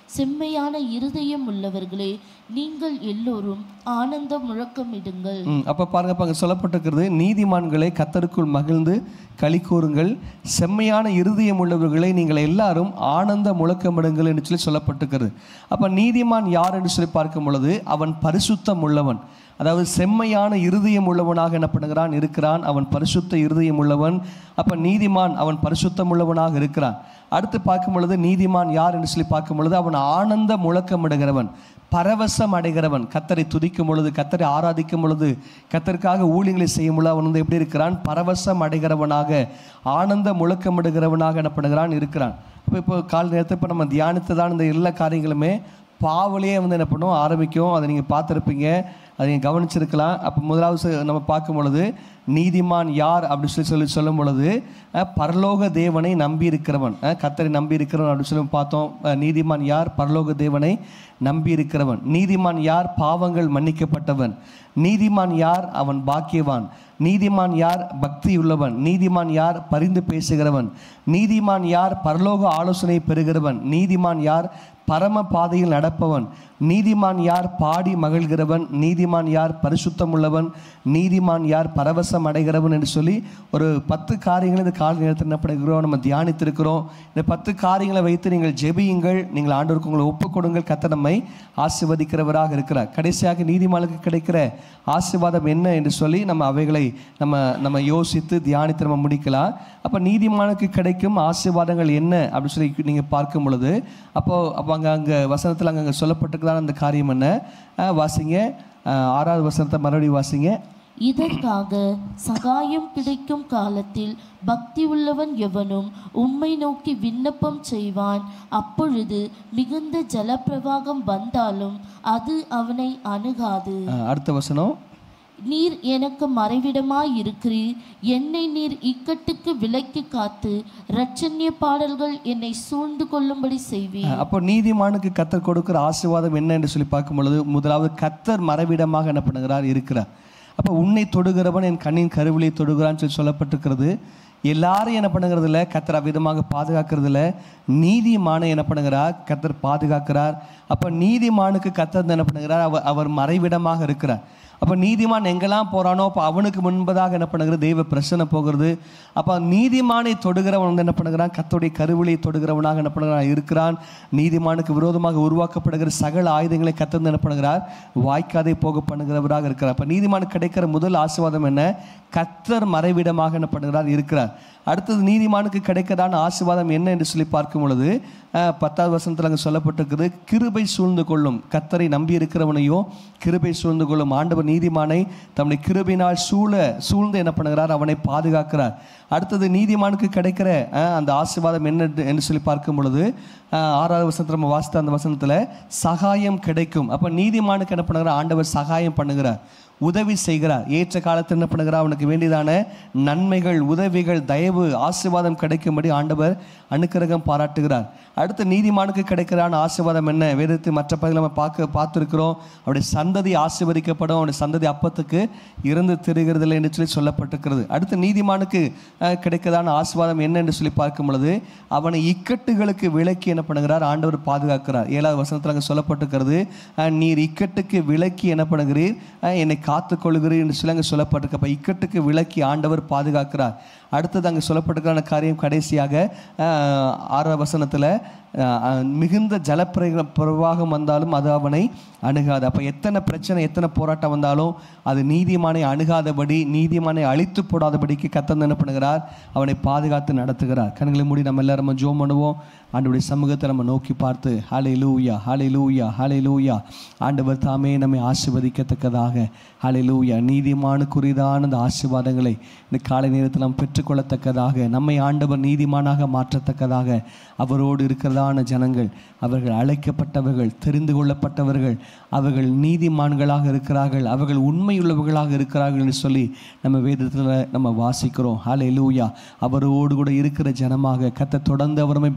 செம்மையான இருதயம் உள்ளவர்களே நீங்கள் எல்லோரும் ஆனந்த முழக்கமிடுங்கள் ம் அப்போ பாருங்க அப்போ அங்கே சொல்லப்பட்டிருக்கிறது நீதிமான்களை கத்தருக்குள் மகிழ்ந்து களி கூறுங்கள் செம்மையான இருதயம் உள்ளவர்களை நீங்கள் எல்லாரும் ஆனந்த முழக்கமிடுங்கள் என்று சொல்லி சொல்லப்பட்டிருக்கிறது அப்போ நீதிமான் யார் என்று சொல்லி பார்க்கும் பொழுது அவன் பரிசுத்தம் உள்ளவன் அதாவது செம்மையான இருதயம் உள்ளவனாக என்ன பண்ணுகிறான் இருக்கிறான் அவன் பரிசுத்த இருதயம் உள்ளவன் அப்போ நீதிமான் அவன் பரிசுத்தம் உள்ளவனாக இருக்கிறான் அடுத்து பார்க்கும் பொழுது நீதிமான் யார் என்று சொல்லி பார்க்கும் பொழுது அவன் ஆனந்த முழக்கமிடுகிறவன் பரவசம் அடைகிறவன் கத்தரை துதிக்கும் பொழுது கத்தரை ஆராதிக்கும் பொழுது கத்தருக்காக ஊழியங்களை செய்யும் பொழுது அவன் வந்து எப்படி இருக்கிறான் பரவசம் அடைகிறவனாக ஆனந்த முழக்கமிடுகிறவனாக என்ன பண்ணுகிறான் இருக்கிறான் இப்போ இப்போ கால் நேரத்தை இப்போ நம்ம தியானித்ததான் இந்த எல்லா காரியங்களுமே பாவலையே வந்து என்ன பண்ணும் ஆரம்பிக்கும் அதை நீங்கள் பார்த்துருப்பீங்க அதை நீங்கள் கவனிச்சிருக்கலாம் அப்போ முதலாவது ச- நம்ம பார்க்கும் பொழுது நீதிமான் யார் அப்படின்னு சொல்லி சொல்லி சொல்லும் பொழுது அஹ், பரலோக தேவனை நம்பி இருக்கிறவன் அஹ், கர்த்தரை நம்பி இருக்கிறவன் அப்படின்னு சொல்லி பார்த்தோம் அஹ், நீதிமான் யார் பரலோக தேவனை நம்பி இருக்கிறவன் நீதிமான் யார் பாவங்கள் மன்னிக்கப்பட்டவன் நீதிமான் யார் அவன் பாக்கியவான் நீதிமான் யார் பக்தி உள்ளவன் நீதிமான் யார் பரிந்து பேசுகிறவன் நீதிமான் யார் பரலோக ஆலோசனை பெறுகிறவன் நீதிமான் யார் பரம பாதையில் நடப்பவன் நீதிமான் யார் பாடி மகிழ்கிறவன் நீதிமான் யார் பரிசுத்தம் உள்ளவன் நீதிமான் யார் பரவசம் அடைகிறவன் என்று சொல்லி ஒரு பத்து காரியங்களை இந்த கால நேரத்தில் என்ன பண்ணுகிறோம் நம்ம தியானித்திருக்கிறோம் இந்த பத்து காரியங்களை வைத்து நீங்கள் ஜெபியுங்கள் நீங்கள் ஆண்டவருக்கு உங்களை ஒப்புக் கொடுங்கள் கத்த நம்மை ஆசிர்வதிக்கிறவராக இருக்கிறார் கடைசியாக நீதிமானுக்கு கிடைக்கிற ஆசீர்வாதம் என்ன என்று சொல்லி நம்ம அவைகளை நம்ம நம்ம யோசித்து தியானித்து நம்ம முடிக்கலாம் அப்போ நீதிமானுக்கு கிடைக்கும் ஆசீர்வாதங்கள் என்ன அப்படின்னு சொல்லி நீங்கள் பார்க்கும் பொழுது அப்போ அப்போ அங்கே அங்கே வசனத்தில் அங்கே அங்கே சொல்லப்பட்டிருக்கிறதான அந்த காரியம் என்ன அஹ், வாசிங்க அஹ், ஆறாவது வசனத்தை மறுபடியும் வாசிங்க இதற்காக சகாயம் கிடைக்கும் காலத்தில் பக்தி உள்ளவன் எவனும் உம்மை நோக்கி விண்ணப்பம் செய்வான் அப்பொழுது மிகுந்த ஜலப்பிரவாகம் வந்தாலும் அது அவனை அணுகாது அஹ், அடுத்த வசனம் நீர் எனக்கு மறைவிடமாய் இருக்கிறீர் என்னை நீர் இக்கட்டுக்கு விலக்கி காத்து இரட்சண்ய பாடல்கள் என்னை சூழ்ந்து கொள்ளும்படி செய்வீர் அப்போ நீதிமானுக்கு கத்தர் கொடுக்கிற ஆசீர்வாதம் என்ன என்று சொல்லி பார்க்கும் பொழுது முதலாவது கத்தர் மறைவிடமாக என்ன பண்ணுகிறார் இருக்கிறார் அப்போ உன்னை தொடுகிறவன் என் கண்ணின் கருவிலை தொடுகிறான்னு சொல்லி சொல்லப்பட்டிருக்கிறது எல்லாரும் என்ன பண்ணுகிறது இல்லை கத்தர் அவ்விதமாக பாதுகாக்கிறது இல்லை நீதிமானை என்ன பண்ணுகிறார் கத்தர் பாதுகாக்கிறார் அப்போ நீதிமானுக்கு கத்தர் என்ன பண்ணுகிறார் அவர் அவர் மறைவிடமாக இருக்கிறார் அப்போ நீதிமான் எங்கெல்லாம் போறானோ அப்போ அவனுக்கு முன்பதாக என்ன பண்ணுகிறது தெய்வ பிரச்சனை போகிறது அப்போ நீதிமானை தொடுகிறவன் வந்து என்ன பண்ணுகிறான் கத்தோடைய கருவிலை தொடுகிறவனாக என்ன பண்ணுகிறான் இருக்கிறான் நீதிமானுக்கு விரோதமாக உருவாக்கப்படுகிற சகல ஆயுதங்களை கத்தந்து என்ன பண்ணுகிறார் வாய்க்காதே போக பண்ணுகிறவராக இருக்கிறார் அப்போ நீதிமானுக்கு கிடைக்கிற முதல் ஆசீர்வாதம் என்ன கத்தர் மறைவிடமாக என்ன பண்ணுகிறார் இருக்கிறார் அடுத்தது நீதிமானுக்கு கிடைக்கதான ஆசீர்வாதம் என்ன என்று சொல்லி பார்க்கும் பொழுது அஹ், பத்தாவது வசனத்தில் அங்கே சொல்லப்பட்டிருக்குது கிருபை சூழ்ந்து கொள்ளும் கத்தரை நம்பி இருக்கிறவனையோ கிருபை சூழ்ந்து கொள்ளும் ஆண்டவர் நீதிமானை தம்முடைய கிருபையினால் சூழ சூழ்ந்து என்ன பண்ணுகிறார் அவனை பாதுகாக்கிறார் அடுத்தது நீதிமானுக்கு கிடைக்கிற அஹ், அந்த ஆசீர்வாதம் என்ன என்று- என்று சொல்லி பார்க்கும் பொழுது அஹ், ஆறாவது வசனத்தில் நம்ம வாசித்த அந்த வசனத்தில் சகாயம் கிடைக்கும் அப்போ நீதிமானுக்கு என்ன பண்ணுகிறார் ஆண்டவர் சகாயம் பண்ணுகிறார் உதவி செய்கிறார் ஏற்ற காலத்தில் என்ன பண்ணுகிறார் அவனுக்கு வேண்டியதான நன்மைகள் உதவிகள் தயவு ஆசீர்வாதம் கிடைக்கும்படி ஆண்டவர் அனுக்கிரகம் பாராட்டுகிறார் அடுத்து நீதிமானுக்கு கிடைக்கிறான ஆசீர்வாதம் என்ன வேதத்தை மற்ற பகுதியில் நம்ம பார்க்க பார்த்துருக்கிறோம் அவருடைய சந்ததி ஆசீர்வதிக்கப்படும் அவருடைய சந்ததி அப்பத்துக்கு இருந்து திரிகிறதில்லை என்று சொல்லி சொல்லப்பட்டிருக்கிறது அடுத்து நீதிமானுக்கு அஹ், கிடைக்கிறதான ஆசீர்வாதம் என்ன என்று சொல்லி பார்க்கும் பொழுது அவனை இக்கட்டுகளுக்கு விலக்கி என்ன பண்ணுகிறார் ஆண்டவர் பாதுகாக்கிறார் ஏழாவது வசனத்தில் அங்கே சொல்லப்பட்டிருக்கிறது அஹ், நீர் இக்கட்டுக்கு விலக்கி என்ன பண்ணுகிறீர் அஹ், என்னை காத்துக்கொள்கிறீர் என்று சொல்லி அங்கே சொல்லப்பட்டிருக்கு அப்போ இக்கட்டுக்கு விலக்கி ஆண்டவர் பாதுகாக்கிறார் அடுத்தது அங்கே சொல்லப்பட்டிருக்கிற காரியம் கடைசியாக அஹ், ஆறாவது வசனத்தில் அஹ், மிகுந்த ஜலப்பிர பிரவாகம் வந்தாலும் அது அவனை அணுகாது அப்போ எத்தனை பிரச்சனை எத்தனை போராட்டம் வந்தாலும் அது நீதிமானை அணுகாதபடி நீதிமானை அழித்து போடாதபடிக்கு கத்தந்து என்ன பண்ணுகிறார் அவனை பாதுகாத்து நடத்துகிறார் கண்களை மூடி நம்ம எல்லாரும் ஜோம் பண்ணுவோம் ஆண்டவருடைய சமூகத்தை நம்ம நோக்கி பார்த்து ஹாலே லூயா ஹாலே லூயா ஹாலே லூயா ஆண்டவர் தாமே நம்மை ஆசிர்வதிக்கத்தக்கதாக ஹாலே லூயா நீதிமானுக்குரியதான அந்த ஆசீர்வாதங்களை இந்த காலை நேரத்தில் நாம் பெற்றுக்கொள்ளத்தக்கதாக நம்மை ஆண்டவர் நீதிமானாக மாற்றத்தக்கதாக அவரோடு இருக்கிறதான ஜனங்கள் அவர்கள் அழைக்கப்பட்டவர்கள் தெரிந்து கொள்ளப்பட்டவர்கள் அவர்கள் நீதிமான்களாக இருக்கிறார்கள் அவர்கள் உண்மையுள்ளவர்களாக இருக்கிறார்கள் என்று சொல்லி நம்ம வேதத்தில் நம்ம வாசிக்கிறோம் ஹாலே லூயா அவரோடு கூட இருக்கிற ஜனமாக கத்த தொடர்ந்து அவருமை பலப்படுத்த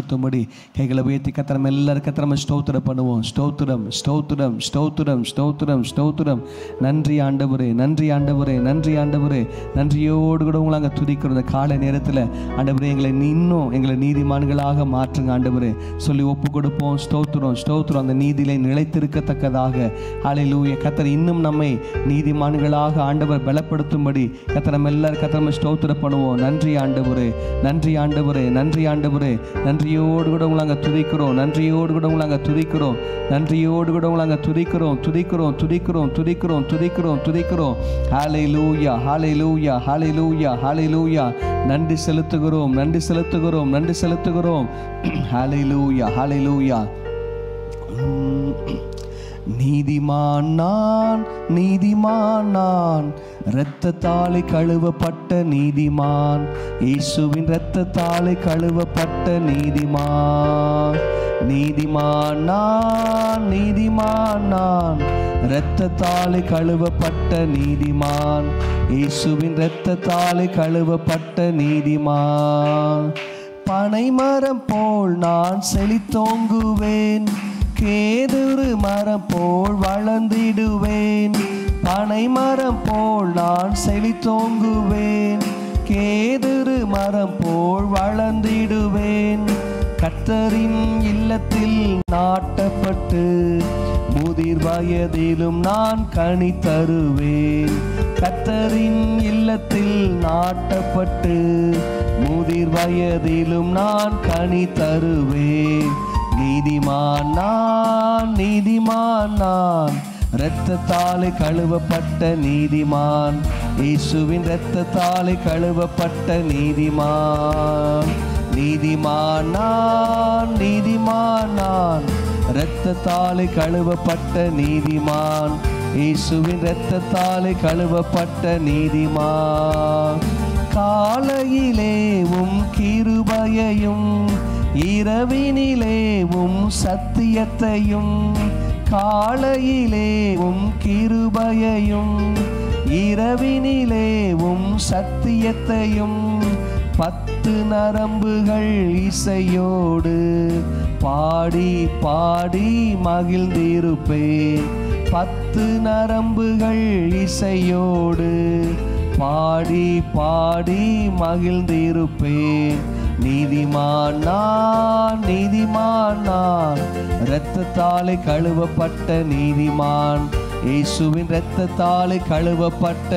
பயன்படுத்தும்படி கைகளை உயர்த்தி கத்திரம் எல்லாரும் கத்திரம ஸ்தோத்திரம் பண்ணுவோம் ஸ்தோத்திரம் ஸ்தோத்திரம் ஸ்தோத்திரம் ஸ்தோத்திரம் ஸ்தோத்திரம் நன்றி ஆண்டவரே நன்றி ஆண்டவரே நன்றி ஆண்டவரே நன்றியோடு கூட உங்களை அங்கே துதிக்கிறோம் இந்த காலை நேரத்தில் ஆண்டவரே எங்களை நீ இன்னும் எங்களை நீதிமான்களாக மாற்றுங்க ஆண்டவரே சொல்லி ஒப்பு கொடுப்போம் ஸ்தோத்திரம் ஸ்தோத்திரம் அந்த நீதியிலே நிலைத்திருக்கத்தக்கதாக ஹalleluya கத்தர் இன்னும் நம்மை நீதிமான்களாக ஆண்டவர் பலப்படுத்தும்படி கத்தர் நம்ம எல்லாரும் கத்தர் நம்ம ஸ்தோத்திரம் பண்ணுவோம் நன்றி ஆண்டவரே நன்றி ஆண்டவரே நன்றி ஆண்டவரே நன்றியோடு கூட உங்களை அங்கே துதிக்கிறோம் நன்றியோடு கூட உங்களை அங்கே துதிக்கிறோம் நன்றியோடு கூட உங்களை அங்கே துதிக்கிறோம் துதிக்கிறோம் துதிக்கிறோம் துதிக்கிறோம் துதிக்கிறோம் துதிக்கிறோம் ஹாலை லூயா ஹாலை லூயா ஹாலை லூயா ஹாலை லூயா நன்றி செலுத்துகிறோம் நன்றி செலுத்துகிறோம் நன்றி செலுத்துகிறோம் ஹாலை லூயா ஹாலை லூயா நீதிமான் நான் நீதிமான் நான் இரத்தத்தாலே கழுவப்பட்ட நீதிமான் இயேசுவின் இரத்தத்தாலே கழுவப்பட்ட நீதிமான் நீதிமான் நான் நீதிமான் நான் இரத்தத்தாலே கழுவப்பட்ட நீதிமான் இயேசுவின் இரத்தத்தாலே கழுவப்பட்ட நீதிமான் பனைமரம் போல் நான் செழித்தோங்குவேன் கேதுரு மரம் போல் வளர்ந்திடுவேன் பனை மரம் போல் நான் செழித்தோங்குவேன் கேதுரு மரம் போல் வளர்ந்திடுவேன் கத்தரின் இல்லத்தில் நாட்டப்பட்டு முதிர் வயதிலும் நான் கனி தருவேன் கத்தரின் இல்லத்தில் நாட்டப்பட்டு முதிர் வயதிலும் நான் கனி தருவேன் நீதிமான் நான் நீதிமான் நான் இரத்தத்தாலே கழுவப்பட்ட நீதிமான் இயேசுவின் இரத்தத்தாலே கழுவப்பட்ட நீதிமான் நீதிமான் நான் நீதிமான் நான் இரத்தத்தாலே கழுவப்பட்ட நீதிமான் இயேசுவின் இரத்தத்தாலே கழுவப்பட்ட நீதிமான் காலையிலேவும் கிருபையையும் இரவினிலேவும் சத்தியத்தையும் காலையிலேவும் கிருபையையும் இரவினிலேவும் சத்தியத்தையும் பத்து நரம்புகள் இசையோடு பாடி பாடி மகிழ்ந்திருப்பேன் பத்து நரம்புகள் இசையோடு பாடி பாடி மகிழ்ந்திருப்பேன் நீதிமான் நான் நீதிமான் நான் இரத்தத்தாலே கழுவப்பட்ட நீதிமான் இயேசுவின் இரத்தத்தாலே கழுவப்பட்ட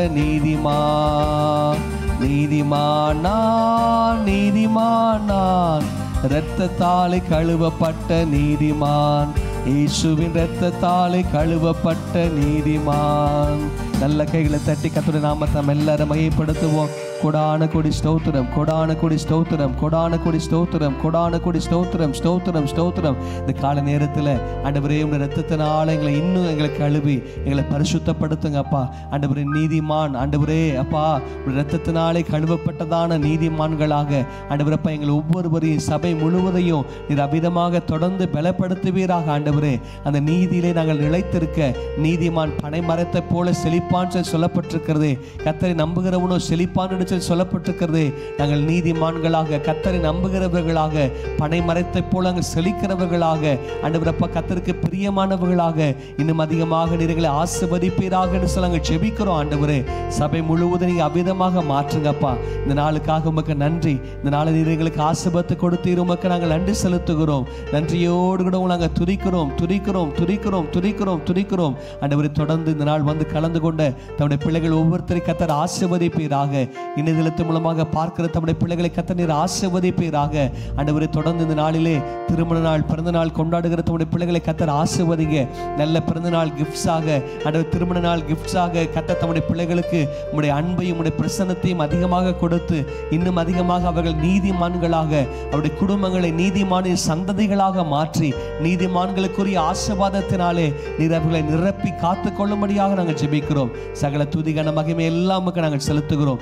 நீதிமான் நீதிமான் நான் நீதிமான் நான் இரத்தத்தாலே கழுவப்பட்ட நீதிமான் இயேசுவின் இரத்தத்தாலே கழுவப்பட்ட நீதிமான் நல்ல கைகளை தட்டி கத்துடைய நாமத்தை நம்ம எல்லாரும் மையப்படுத்துவோம் கொடான கொடி ஸ்தோத்திரம் கொடான கொடி ஸ்தோத்திரம் கொடான கொடி ஸ்தோத்திரம் கொடான கொடி ஸ்தோத்திரம் ஸ்தோத்திரம் ஸ்தோத்திரம் இந்த கால நேரத்தில் ஆண்டவரே உங்கள் ரத்தத்தினால எங்களை இன்னும் எங்களை கழுவி எங்களை பரிசுத்தப்படுத்துங்க அப்பா ஆண்டவரே நீதிமான் ஆண்டவரே அப்பா உடைய ரத்தத்தினாலே கழுவப்பட்டதான நீதிமான்களாக ஆண்டவரப்பா எங்களை ஒவ்வொருவரையும் சபை முழுவதையும் நீர் அபிதமாக தொடர்ந்து பலப்படுத்துவீராக ஆண்டவரே அந்த நீதியிலே நாங்கள் நிலைத்திருக்க நீதிமான் பனை மரத்தை போல செழிப்பான் சொல்லி சொல்லப்பட்டிருக்கிறது கத்தரை நம்புகிறவனோ செழிப்பான் என்று சொல்லி சொல்லப்பட்டிருக்கிறது நாங்கள் நீதிமான்களாக கத்தரை நம்புகிறவர்களாக பனை மரத்தை போல நாங்கள் செழிக்கிறவர்களாக ஆண்டவரப்பா கத்தருக்கு பிரியமானவர்களாக இன்னும் அதிகமாக நீர்களை ஆசிர்வதிப்பீராக என்று சொல்லி நாங்கள் ஜெபிக்கிறோம் ஆண்டவரே சபை முழுவதும் நீங்க அபிதமாக மாற்றுங்கப்பா இந்த நாளுக்காக உமக்கு நன்றி இந்த நாளை நீர் எங்களுக்கு ஆசிர்வத்தை கொடுத்தீர் உமக்கு நாங்கள் நன்றி செலுத்துகிறோம் நன்றியோடு கூட உங்களை நாங்கள் துதிக்கிறோம் துதிக்கிறோம் துதிக்கிறோம் துதிக்கிறோம் துதிக்கிறோம் ஆண்டவரை தொடர்ந்து இந்த நாள் வந்து கலந்து கொண்ட தம்முடைய பிள்ளைகள் ஒவ்வொருத்தரை கத்தர் ஆசிர்வதிப்பீராக இணையதளத்து மூலமாக பார்க்கிற தம்முடைய பிள்ளைகளை கத்தர் நீர் ஆசிர்வதிப்பீராக ஆண்டவரை தொடர்ந்து இந்த நாளிலே திருமண நாள் பிறந்த நாள் கொண்டாடுகிற தம்முடைய பிள்ளைகளை கத்தர் ஆசிர்வதிங்க நல்ல பிறந்த நாள் கிஃப்ட்ஸாக ஆண்டவர் திருமண நாள் கிஃப்ட்ஸாக கத்தர் தம்முடைய பிள்ளைகளுக்கு உம்முடைய அன்பையும் உம்முடைய பிரசன்னத்தையும் அதிகமாக கொடுத்து இன்னும் அதிகமாக அவர்கள் நீதிமான்களாக அவருடைய குடும்பங்களை நீதிமானின் சந்ததிகளாக மாற்றி நீதிமான்களுக்குரிய ஆசீர்வாதத்தினாலே நீர் அவர்களை நிரப்பி காத்து கொள்ளும்படியாக நாங்கள் ஜெபிக்கிறோம் சகல துதிகன மகிமை எல்லாம் உமக்கு நாங்கள் செலுத்துகிறோம் இதனால்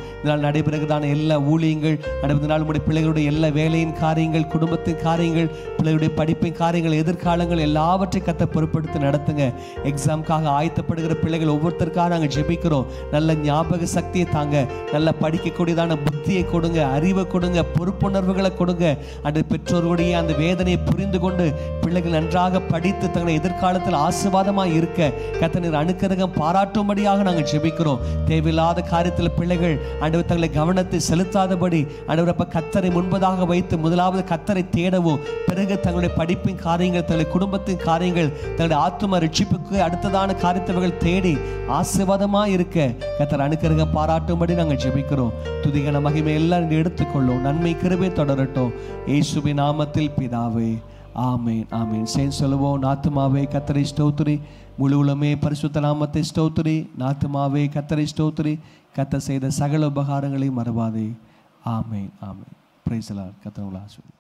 நடைபெறுகிறதான எல்லா ஊழியங்கள் அடுத்த நாள் உடைய பிள்ளைகளுடைய எல்லா வேலையின் காரியங்கள் குடும்பத்தின் காரியங்கள் பிள்ளைகளுடைய படிப்பின் காரியங்கள் எதிர்காலங்கள் எல்லாவற்றையும் கத்த பொறுப்படுத்தி நடத்துங்க எக்ஸாம்க்காக ஆயத்தப்படுகிற பிள்ளைகள் ஒவ்வொருத்தருக்காக நாங்கள் ஜெபிக்கிறோம் நல்ல ஞாபக சக்தியை தாங்க நல்ல படிக்கக்கூடியதான புத்தியை கொடுங்க அறிவை கொடுங்க பொறுப்புணர்வுகளை கொடுங்க அந்த பெற்றோர்களுடைய அந்த வேதனையை புரிந்து கொண்டு பிள்ளைகள் நன்றாக படித்து தங்களை எதிர்காலத்தில் ஆசீர்வாதமாக இருக்க கத்தனர் அணுக்கரகம் பாராட்டும்படியாக நாங்கள் ஜெபிக்கிறோம் தேவையில்லாத காரியத்தில் பிள்ளைகள் ஆண்டவர் தங்களை கவனத்தை செலுத்தாதபடி ஆண்டவர் அப்ப கத்தரை முன்பதாக வைத்து முதலாவது கத்தரை தேடவும் பிறகு தங்களுடைய படிப்பின் காரியங்கள் தங்களுடைய குடும்பத்தின் காரியங்கள் தங்களுடைய ஆத்தும ரட்சிப்புக்கு அடுத்ததான காரியத்தவர்கள் தேடி ஆசீர்வாதமா இருக்க கத்தர் அணுக்கருக பாராட்டும்படி நாங்கள் ஜெபிக்கிறோம் துதிகன மகிமை எல்லாம் நீர் எடுத்துக்கொள்ளும் நன்மை கிருபை தொடரட்டும் இயேசுவின் நாமத்தில் பிதாவே ஆமேன் ஆமேன் சேன் சொல்லுவோம் நாத்துமாவே கத்தரை ஸ்தோத்திரி முழு உலமே பரிசுத்த நாமத்தை ஸ்தோத்திரி நாத்துமாவே கத்தரை ஸ்தோத்திரி கத்த செய்த சகல உபகாரங்களை மறவாதே ஆமேன் ஆமேன் பிரைசலார் கத்தனை ஆசிர்வதி